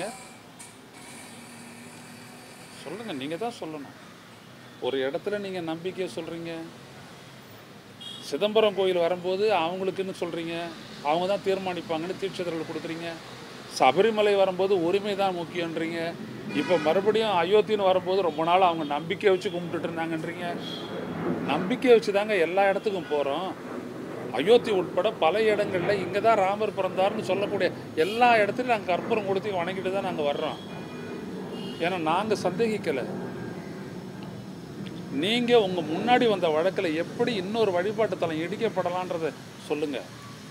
[SPEAKER 1] சொல்லுங்க நீங்கள் தான் சொல்லணும் ஒரு இடத்துல நீங்கள் நம்பிக்கையை சொல்கிறீங்க சிதம்பரம் கோயில் வரும்போது அவங்களுக்குன்னு சொல்கிறீங்க அவங்க தான் தீர்மானிப்பாங்கன்னு தீட்சதர்கள் கொடுக்குறீங்க சபரிமலை வரும்போது உரிமை தான் முக்கியன்றீங்க இப்போ மறுபடியும் அயோத்தின்னு வரும்போது ரொம்ப நாள் அவங்க நம்பிக்கை வச்சு கும்பிட்டுட்டு இருந்தாங்கன்றீங்க நம்பிக்கை வச்சு தாங்க எல்லா இடத்துக்கும் போகிறோம் அயோத்தி உட்பட பல இடங்களில் இங்கே தான் ராமர் பிறந்தார்னு சொல்லக்கூடிய எல்லா இடத்துலையும் நாங்கள் கற்பூரம் கொடுத்து வணங்கிட்டு தான் நாங்கள் வர்றோம் ஏன்னா நாங்கள் சந்தேகிக்கலை நீங்கள் உங்கள் முன்னாடி வந்த வழக்கில் எப்படி இன்னொரு வழிபாட்டு தலம் இடிக்கப்படலான்றதை சொல்லுங்கள்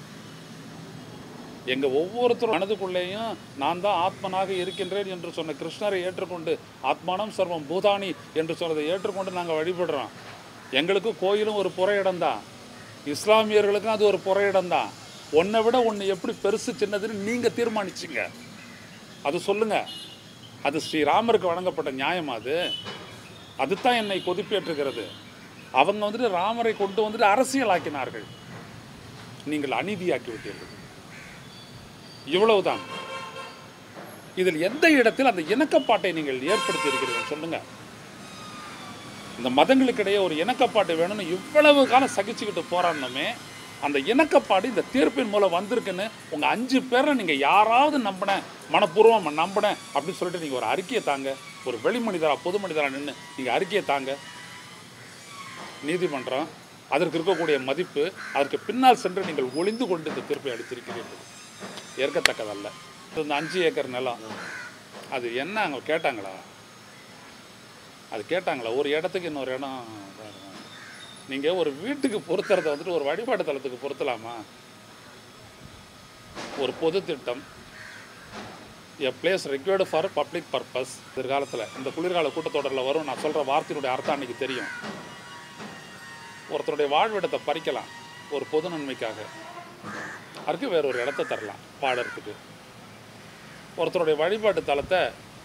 [SPEAKER 1] எங்கள் ஒவ்வொருத்தரும் மனதுக்குள்ளேயும் நான் தான் ஆத்மனாக இருக்கின்றேன் என்று சொன்ன கிருஷ்ணரை ஏற்றுக்கொண்டு ஆத்மானம் சர்வம் பூதானி என்று சொன்னதை ஏற்றுக்கொண்டு நாங்கள் வழிபடுறோம் எங்களுக்கு கோயிலும் ஒரு புற இடம்தான் இஸ்லாமியர்களுக்கும் அது ஒரு புற இடம்தான் ஒன்றை விட ஒன்று எப்படி பெருசு சின்னதுன்னு நீங்கள் தீர்மானிச்சிங்க அது சொல்லுங்க அது ஸ்ரீராமருக்கு வழங்கப்பட்ட நியாயம் அது அதுதான் என்னை கொதிப்பேற்றுகிறது அவங்க வந்துட்டு ராமரை கொண்டு வந்துட்டு அரசியலாக்கினார்கள் நீங்கள் அநீதியாக்கி விட்டீர்கள் இவ்வளவுதான் இதில் எந்த இடத்தில் அந்த இணக்கப்பாட்டை நீங்கள் ஏற்படுத்தி இருக்கிறீர்கள் சொல்லுங்க இந்த மதங்களுக்கிடையே ஒரு இணக்கப்பாட்டு வேணும்னு இவ்வளவு காலம் சகிச்சுக்கிட்டு போராடணுமே அந்த இணக்கப்பாடு இந்த தீர்ப்பின் மூலம் வந்திருக்குன்னு உங்கள் அஞ்சு பேரை நீங்கள் யாராவது நம்பினேன் மனப்பூர்வம் நம்பினேன் அப்படின்னு சொல்லிட்டு நீங்கள் ஒரு அறிக்கையை தாங்க ஒரு வெளி மனிதரா பொது மனிதரா நின்று நீங்கள் அறிக்கையை தாங்க நீதிமன்றம் அதற்கு இருக்கக்கூடிய மதிப்பு அதற்கு பின்னால் சென்று நீங்கள் ஒளிந்து கொண்டு இந்த தீர்ப்பை அளித்திருக்கிறீர்கள் ஏற்கத்தக்கதல்ல இந்த அஞ்சு ஏக்கர் நிலம் அது என்ன அவங்க கேட்டாங்களா அது கேட்டாங்களா ஒரு இடத்துக்கு இன்னொரு இடம் நீங்கள் ஒரு வீட்டுக்கு பொருத்துறத வந்துட்டு ஒரு வழிபாட்டு தலத்துக்கு பொருத்தலாமா ஒரு பொது திட்டம் a place required for public purpose எதிர்காலத்தில் இந்த குளிர்கால கூட்டத்தொடரில் வரும் நான் சொல்கிற வார்த்தையினுடைய அர்த்தம் அன்னைக்கு தெரியும் ஒருத்தருடைய வாழ்விடத்தை பறிக்கலாம் ஒரு பொது நன்மைக்காக அதுக்கு வேற ஒரு இடத்த தரலாம் பாடறதுக்கு ஒருத்தருடைய வழிபாட்டு தலத்தை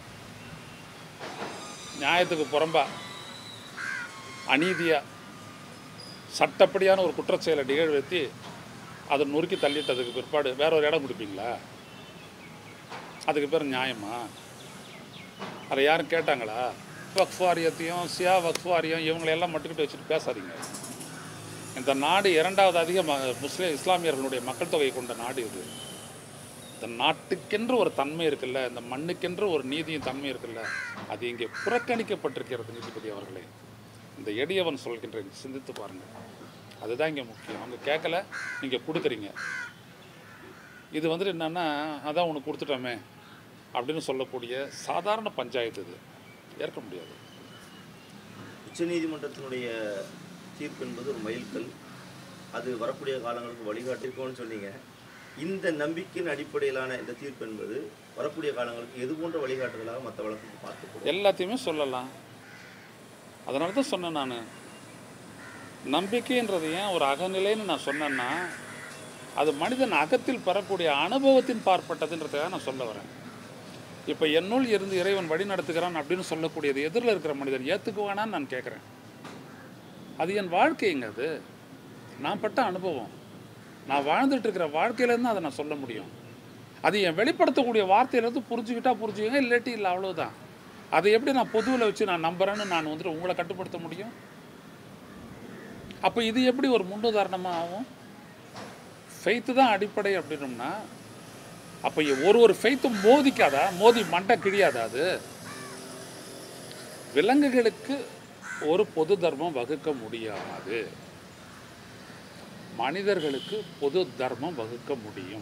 [SPEAKER 1] நியாயத்துக்கு புறம்பா அநீதியாக சட்டப்படியான ஒரு குற்றச்செயலை நிகழ்வெத்தி அதை நொறுக்கி தள்ளிட்டதுக்கு பிற்பாடு வேற ஒரு இடம் கொடுப்பீங்களா அதுக்கு பேர் நியாயமா அதை யாரும் கேட்டாங்களா வக்ஃப் வாரியத்தையும் சியா வக்ஃப் வாரியம் இவங்களையெல்லாம் மட்டுக்கிட்டு வச்சுட்டு பேசாதீங்க இந்த நாடு இரண்டாவது அதிக ம- முஸ்லிம் இஸ்லாமியர்களுடைய மக்கள் தொகை கொண்ட நாடு இது இந்த நாட்டுக்கென்று ஒரு தன்மை இருக்குல்ல இந்த மண்ணுக்கென்று ஒரு நீதியும் தன்மை இருக்குல்ல அது இங்கே புறக்கணிக்கப்பட்டிருக்கிறது நீதிபதி அவர்களே இந்த எளியவன் சொல்கின்றேன் சிந்தித்து பாருங்க அதுதான் இங்கே முக்கியம் அவங்க கேட்கல நீங்கள் கொடுக்குறீங்க இது வந்துட்டு என்னன்னா அதான் உனக்கு கொடுத்துட்டோமே அப்படின்னு சொல்லக்கூடிய சாதாரண பஞ்சாயத்து இது ஏற்க முடியாது
[SPEAKER 2] உச்சநீதிமன்றத்தினுடைய தீர்ப்பு என்பது ஒரு மைல்கல் அது வரக்கூடிய காலங்களுக்கு வழிகாட்டிருக்கோம்னு சொன்னீங்க இந்த நம்பிக்கையின் அடிப்படையிலான இந்த தீர்ப்பு என்பது வரக்கூடிய காலங்களுக்கு எது போன்ற வழிகாட்டுதலாக மற்ற வழக்குக்கு பார்த்துக்கணும்
[SPEAKER 1] எல்லாத்தையுமே சொல்லலாம் அதனால தான் சொன்னேன் நான் நம்பிக்கைன்றது ஏன் ஒரு அகநிலைன்னு நான் சொன்னேன்னா அது மனிதன் அகத்தில் பெறக்கூடிய அனுபவத்தின் பார்ப்பட்டதுன்றதுக்காக நான் சொல்ல வரேன் இப்போ என்னுள் இருந்து இறைவன் வழி நடத்துகிறான் அப்படின்னு சொல்லக்கூடியது எதிரில் இருக்கிற மனிதன் ஏற்றுக்குவானான்னு நான் கேட்குறேன் அது என் வாழ்க்கைங்க அது நான் பட்ட அனுபவம் நான் வாழ்ந்துட்டு இருக்கிற வாழ்க்கையிலேருந்து அதை நான் சொல்ல முடியும் அது என் வெளிப்படுத்தக்கூடிய வார்த்தையிலேருந்து புரிஞ்சுக்கிட்டா புரிஞ்சுக்கங்க இல்லாட்டி இல்லை அவ்வளவுதான் அதை எப்படி நான் பொதுவில் வச்சு நான் நம்புறேன்னு நான் வந்துட்டு உங்களை கட்டுப்படுத்த முடியும் அப்போ இது எப்படி ஒரு முன்னுதாரணமாக ஆகும் ஃபெய்த்து தான் அடிப்படை அப்படின்னோம்னா அப்போ ஒரு ஒரு ஃபெய்த்தும் மோதிக்காதா மோதி மண்டை கிழியாதா அது விலங்குகளுக்கு ஒரு பொது தர்மம் வகுக்க முடியாது மனிதர்களுக்கு பொது தர்மம் வகுக்க முடியும்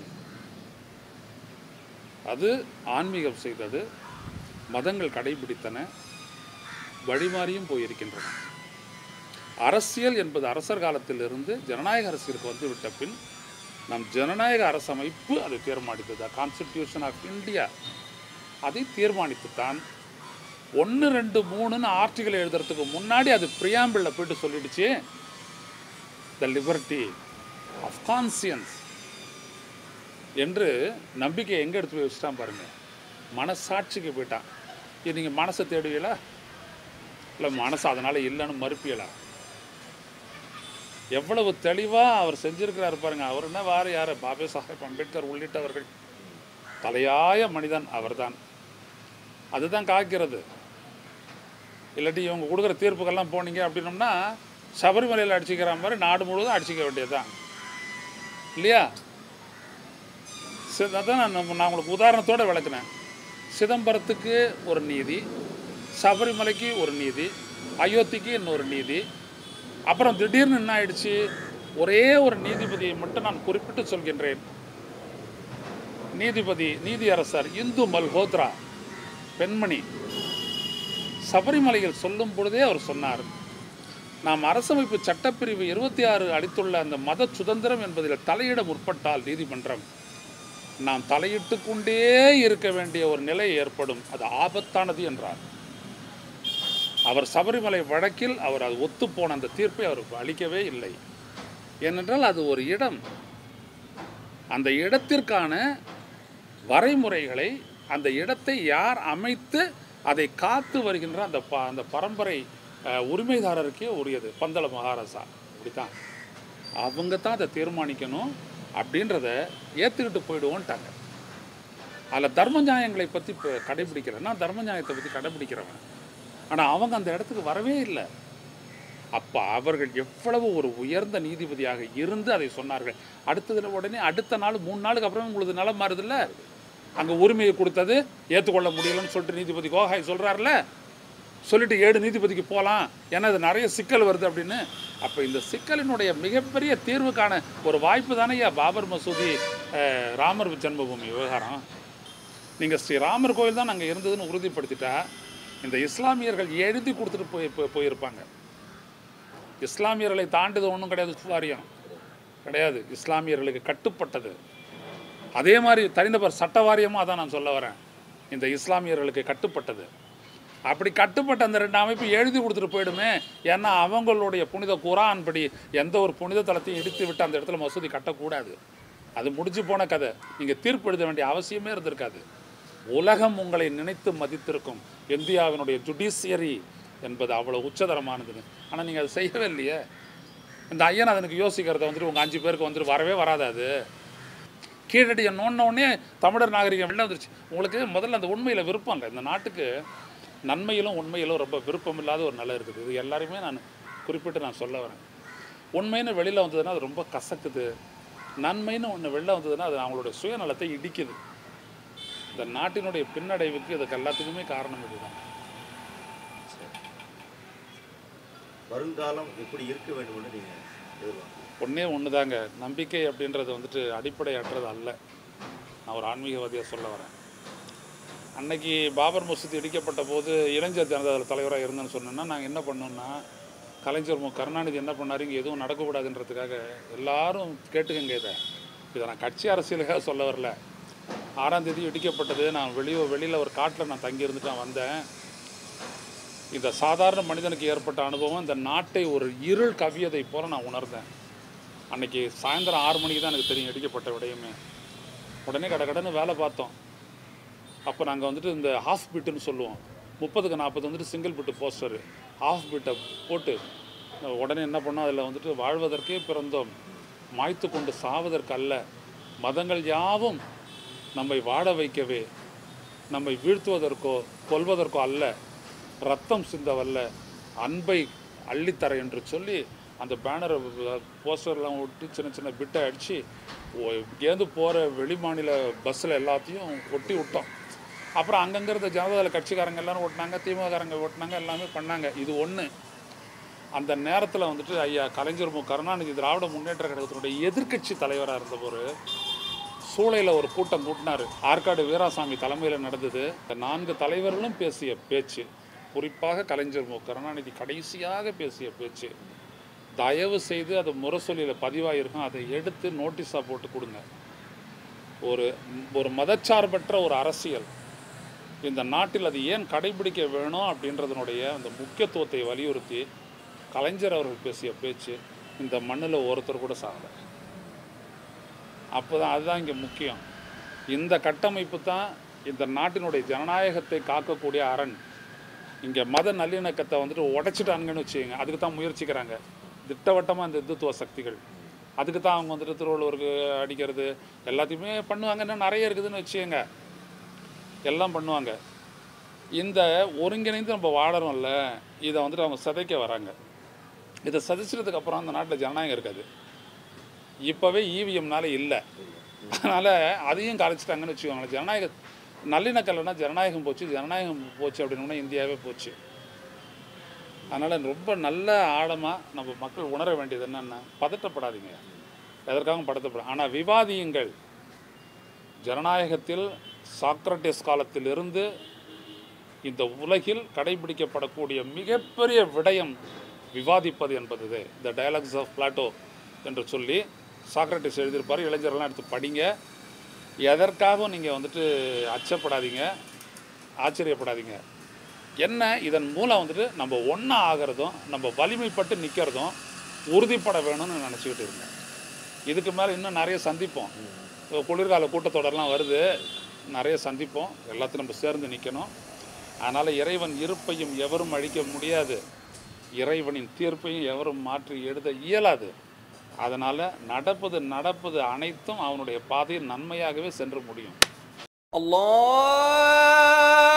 [SPEAKER 1] அது ஆன்மீகம் செய்தது மதங்கள் கடைபிடித்தன வழிமாறியும் போயிருக்கின்றன அரசியல் என்பது அரசர் காலத்திலிருந்து ஜனநாயக அரசியலுக்கு வந்து விட்ட பின் நம் ஜனநாயக அரசமைப்பு அதை தீர்மானித்தது கான்ஸ்டிடியூஷன் ஆஃப் இந்தியா அதை தீர்மானித்துத்தான் ஒன்று ரெண்டு மூணுன்னு ஆர்டிகல் எழுதுறதுக்கு முன்னாடி அது பிரியாம்பிளில் போயிட்டு சொல்லிடுச்சு த லிபர்ட்டி ஆஃப் கான்சியன்ஸ் என்று நம்பிக்கை எங்கே எடுத்து போய் வச்சுட்டான் பாருங்க மனசாட்சிக்கு போயிட்டான் இது நீங்கள் மனசை தேடுவீங்களா இல்லை மனசு அதனால் இல்லைன்னு மறுப்பீங்களா எவ்வளவு தெளிவாக அவர் செஞ்சிருக்கிறாரு பாருங்க அவர் என்ன வேறு யார் பாபே சாஹேப் அம்பேத்கர் உள்ளிட்டவர்கள் தலையாய மனிதன் அவர்தான் அதுதான் காக்கிறது இல்லாட்டி இவங்க கொடுக்குற தீர்ப்புக்கெல்லாம் போனீங்க அப்படின்னோம்னா சபரிமலையில் அடிச்சுக்கிற மாதிரி நாடு முழுவதும் அடிச்சிக்க வேண்டியதுதான் இல்லையா சி- அதான் நான் நம்ம- நான் உங்களுக்கு உதாரணத்தோட விளக்குனேன் சிதம்பரத்துக்கு ஒரு நீதி சபரிமலைக்கு ஒரு நீதி அயோத்திக்கு இன்னொரு நீதி அப்புறம் திடீர்னு என்ன ஆயிடுச்சு ஒரே ஒரு நீதிபதியை மட்டும் நான் குறிப்பிட்டு சொல்கின்றேன் நீதிபதி நீதியரசர் இந்து மல்ஹோத்ரா பெண்மணி சபரிமலையில் சொல்லும் பொழுதே அவர் சொன்னார் நாம் அரசமைப்பு சட்டப்பிரிவு இருபத்தி ஆறு அளித்துள்ள அந்த மத சுதந்திரம் என்பதில் தலையிட முற்பட்டால் நீதிமன்றம் நாம் தலையிட்டு கொண்டே இருக்க வேண்டிய ஒரு நிலை ஏற்படும் அது ஆபத்தானது என்றார் அவர் சபரிமலை வழக்கில் அவர் அது ஒத்துப்போன அந்த தீர்ப்பை அவர் அளிக்கவே இல்லை ஏனென்றால் அது ஒரு இடம் அந்த இடத்திற்கான வரைமுறைகளை அந்த இடத்தை யார் அமைத்து அதை காத்து வருகின்ற அந்த ப அந்த பரம்பரை அஹ், உரிமைதாரருக்கே உரியது பந்தள மகாராசா அப்படித்தான் அவங்க தான் அதை தீர்மானிக்கணும் அப்படின்றத ஏற்றுக்கிட்டு போயிடுவோன்ட்டாங்க அதில் தர்ம நியாயங்களை பற்றி இப்போ கடைபிடிக்கிறேன் நான் தர்ம நியாயத்தை பற்றி கடைபிடிக்கிறவன் ஆனால் அவங்க அந்த இடத்துக்கு வரவே இல்லை அப்போ அவர்கள் எவ்வளவு ஒரு உயர்ந்த நீதிபதியாக இருந்து அதை சொன்னார்கள் அடுத்ததுல உடனே அடுத்த நாள் மூணு நாளுக்கு அப்புறம் உங்களுக்கு நலம் மாறுதுல்ல அங்கே உரிமையை கொடுத்தது ஏற்றுக்கொள்ள முடியலன்னு சொல்லிட்டு நீதிபதி கோகாய் சொல்கிறாருல சொல்லிட்டு ஏழு நீதிபதிக்கு போகலாம் ஏன்னா இது நிறைய சிக்கல் வருது அப்படின்னு அப்போ இந்த சிக்கலினுடைய மிகப்பெரிய தீர்வுக்கான ஒரு வாய்ப்பு தானேயா பாபர் மசூதி அஹ், ராமர் ஜன்மபூமி விவகாரம் நீங்கள் ஸ்ரீ ராமர் கோயில் தான் நாங்கள் இருந்ததுன்னு உறுதிப்படுத்திட்டா இந்த இஸ்லாமியர்கள் எழுதி கொடுத்துட்டு போய் போய்- போயிருப்பாங்க இஸ்லாமியர்களை தாண்டியது ஒன்றும் கிடையாது சுவாரியம் கிடையாது இஸ்லாமியர்களுக்கு கட்டுப்பட்டது அதே மாதிரி தனிநபர் சட்ட வாரியமும் அதான் நான் சொல்ல வரேன் இந்த இஸ்லாமியர்களுக்கு கட்டுப்பட்டது அப்படி கட்டுப்பட்ட அந்த ரெண்டு அமைப்பு எழுதி கொடுத்துட்டு போயிடுமே ஏன்னா அவங்களுடைய புனித குரான் படி எந்த ஒரு புனித தலத்தையும் இடித்து விட்டு அந்த இடத்துல மசூதி கட்டக்கூடாது அது முடிஞ்சு போன கதை நீங்கள் தீர்ப்பு எழுத வேண்டிய அவசியமே இருந்திருக்காது உலகம் உங்களை நினைத்து மதித்திருக்கும் இந்தியாவினுடைய ஜுடிஷியரி என்பது அவ்வளோ உச்சதரமானதுன்னு ஆனால் நீங்கள் அதை செய்யவே இல்லையே இந்த ஐயன் அதனுக்கு யோசிக்கிறத வந்துட்டு உங்கள் அஞ்சு பேருக்கு வந்துட்டு வரவே வராது அது கீழடியை நோண்டின உடனே தமிழர் நாகரிகம் வெளில வந்துருச்சு உங்களுக்கு முதல்ல அந்த உண்மையில் விருப்பம் இல்லை இந்த நாட்டுக்கு நன்மையிலும் உண்மையிலும் ரொம்ப விருப்பம் இல்லாத ஒரு நிலை இருக்குது இது எல்லாரையுமே நான் குறிப்பிட்டு நான் சொல்ல வரேன் உண்மைன்னு வெளியில் வந்ததுன்னா அது ரொம்ப கசக்குது நன்மைன்னு ஒன்று வெளில வந்ததுன்னா அது அவங்களோட சுயநலத்தை இடிக்குது இந்த நாட்டினுடைய பின்னடைவுக்கு இதுக்கு எல்லாத்துக்குமே காரணம் இதுதான்
[SPEAKER 2] வருங்காலம் எப்படி இருக்க வேண்டும்னு நீங்க எதிர்பார்க்கணும்
[SPEAKER 1] ஒன்றே ஒன்று தாங்க நம்பிக்கை அப்படின்றது வந்துட்டு அடிப்படையற்றது அல்ல நான் ஒரு ஆன்மீகவாதியாக சொல்ல வரேன் அன்னைக்கு பாபர் மசூதி இடிக்கப்பட்ட போது இளைஞர் ஜனதா தள தலைவராக இருந்தேன்னு சொன்னேன்னா நாங்கள் என்ன பண்ணோம்னா கலைஞர் மு கருணாநிதி என்ன பண்ணாரு இங்கே எதுவும் நடக்கக்கூடாதுன்றதுக்காக எல்லாரும் கேட்டுக்கங்க இதை இதை நான் கட்சி அரசியலுக்காக சொல்ல வரல ஆறாம் தேதி இடிக்கப்பட்டது நான் வெளியே வெளியில் ஒரு காட்டில் நான் தங்கி இருந்துட்டு நான் வந்தேன் இந்த சாதாரண மனிதனுக்கு ஏற்பட்ட அனுபவம் இந்த நாட்டை ஒரு இருள் கவியதை போல நான் உணர்ந்தேன் அன்னைக்கு சாயந்தரம் ஆறு மணிக்கு தான் எனக்கு தெரியும் இடிக்கப்பட்ட விடயமே உடனே கட கடன்னு வேலை பார்த்தோம் அப்போ நாங்கள் வந்துட்டு இந்த ஹாஃப் பிட்டுன்னு சொல்லுவோம் முப்பதுக்கு நாற்பது வந்துட்டு சிங்கிள் பிட்டு போஸ்டரு ஹாஃப் பிட்டை போட்டு உடனே என்ன பண்ணோம் அதில் வந்துட்டு வாழ்வதற்கே பிறந்தோம் மாய்த்து கொண்டு சாவதற்கு அல்ல மதங்கள் யாவும் நம்மை வாட வைக்கவே நம்மை வீழ்த்துவதற்கோ கொல்வதற்கோ அல்ல ரத்தம் சிந்தவல்ல அன்பை அள்ளித்தர என்று சொல்லி அந்த பேனரை போஸ்டர்லாம் விட்டு சின்ன சின்ன பிட்டை அடித்து இங்கேருந்து போகிற வெளிமாநில பஸ்ஸில் எல்லாத்தையும் ஒட்டி விட்டோம் அப்புறம் அங்கங்க இருந்த ஜனதாதள கட்சிக்காரங்க எல்லாரும் ஓட்டினாங்க திமுககாரங்க ஓட்டினாங்க எல்லாமே பண்ணாங்க இது ஒன்று அந்த நேரத்தில் வந்துட்டு ஐயா கலைஞர் மு கருணாநிதி திராவிட முன்னேற்ற கழகத்தினுடைய எதிர்க்கட்சி தலைவராக இருந்தபோது சூளையில் ஒரு கூட்டம் கூட்டினார் ஆற்காடு வீராசாமி தலைமையில் நடந்தது இந்த நான்கு தலைவர்களும் பேசிய பேச்சு குறிப்பாக கலைஞர் மு கருணாநிதி கடைசியாக பேசிய பேச்சு தயவு செய்து அது முரசொலியில் பதிவாகிருக்கும் அதை எடுத்து நோட்டீஸாக போட்டு கொடுங்க ஒரு ஒரு மதச்சார்பற்ற ஒரு அரசியல் இந்த நாட்டில் அது ஏன் கடைபிடிக்க வேணும் அப்படின்றதனுடைய அந்த முக்கியத்துவத்தை வலியுறுத்தி கலைஞர் அவர்கள் பேசிய பேச்சு இந்த மண்ணில் ஒருத்தர் கூட சாகலை அப்போ தான் அதுதான் இங்கே முக்கியம் இந்த கட்டமைப்பு தான் இந்த நாட்டினுடைய ஜனநாயகத்தை காக்கக்கூடிய அரண் இங்கே மத நல்லிணக்கத்தை வந்துட்டு உடைச்சிட்டாங்கன்னு வச்சுக்கோங்க அதுக்கு தான் முயற்சிக்கிறாங்க திட்டவட்டமாக இந்த இந்துத்துவ சக்திகள் அதுக்கு தான் அவங்க வந்துட்டு திருவள்ளுவருக்கு அடிக்கிறது எல்லாத்தையுமே பண்ணுவாங்க இன்னும் நிறைய இருக்குதுன்னு வச்சுக்கோங்க எல்லாம் பண்ணுவாங்க இந்த ஒருங்கிணைந்து நம்ம வாழறோம்ல இதை வந்துட்டு அவங்க சிதைக்க வராங்க இதை சதிச்சதுக்கு அப்புறம் அந்த நாட்டில் ஜனநாயகம் இருக்காது இப்போவே இவிஎம்னால இல்லை அதனால் அதையும் கலைச்சிட்டாங்கன்னு வச்சுக்கோங்களேன் ஜனநாயக நல்லிணக்கலைன்னா ஜனநாயகம் போச்சு ஜனநாயகம் போச்சு அப்படின்னா இந்தியாவே போச்சு அதனால் ரொம்ப நல்ல ஆழமாக நம்ம மக்கள் உணர வேண்டியது என்னென்னா பதட்டப்படாதீங்க எதற்காகவும் பதட்டப்பட ஆனால் விவாதியுங்கள் ஜனநாயகத்தில் சாக்ரட்டிஸ் காலத்திலிருந்து இந்த உலகில் கடைபிடிக்கப்படக்கூடிய மிகப்பெரிய விடயம் விவாதிப்பது என்பது த டயலாக்ஸ் ஆஃப் பிளாட்டோ என்று சொல்லி சாக்ரட்டிஸ் எழுதியிருப்பார் இளைஞர்கள்லாம் எடுத்து படிங்க எதற்காகவும் நீங்கள் வந்துட்டு அச்சப்படாதீங்க ஆச்சரியப்படாதீங்க என்ன இதன் மூலம் வந்துட்டு நம்ம ஒன்றா ஆகிறதும் நம்ம வலிமைப்பட்டு நிற்கிறதும் உறுதிப்பட வேணும்னு நினச்சிக்கிட்டு இருந்தேன் இதுக்கு மேலே இன்னும் நிறைய சந்திப்போம் இப்போ குளிர்கால கூட்டத்தொடர்லாம் வருது நிறைய சந்திப்போம் எல்லாத்தையும் நம்ம சேர்ந்து நிற்கணும் அதனால் இறைவன் இருப்பையும் எவரும் அழிக்க முடியாது இறைவனின் தீர்ப்பையும் எவரும் மாற்றி எழுத இயலாது அதனால் நடப்பது நடப்பது அனைத்தும் அவனுடைய பாதையில் நன்மையாகவே சென்று முடியும்
[SPEAKER 3] الله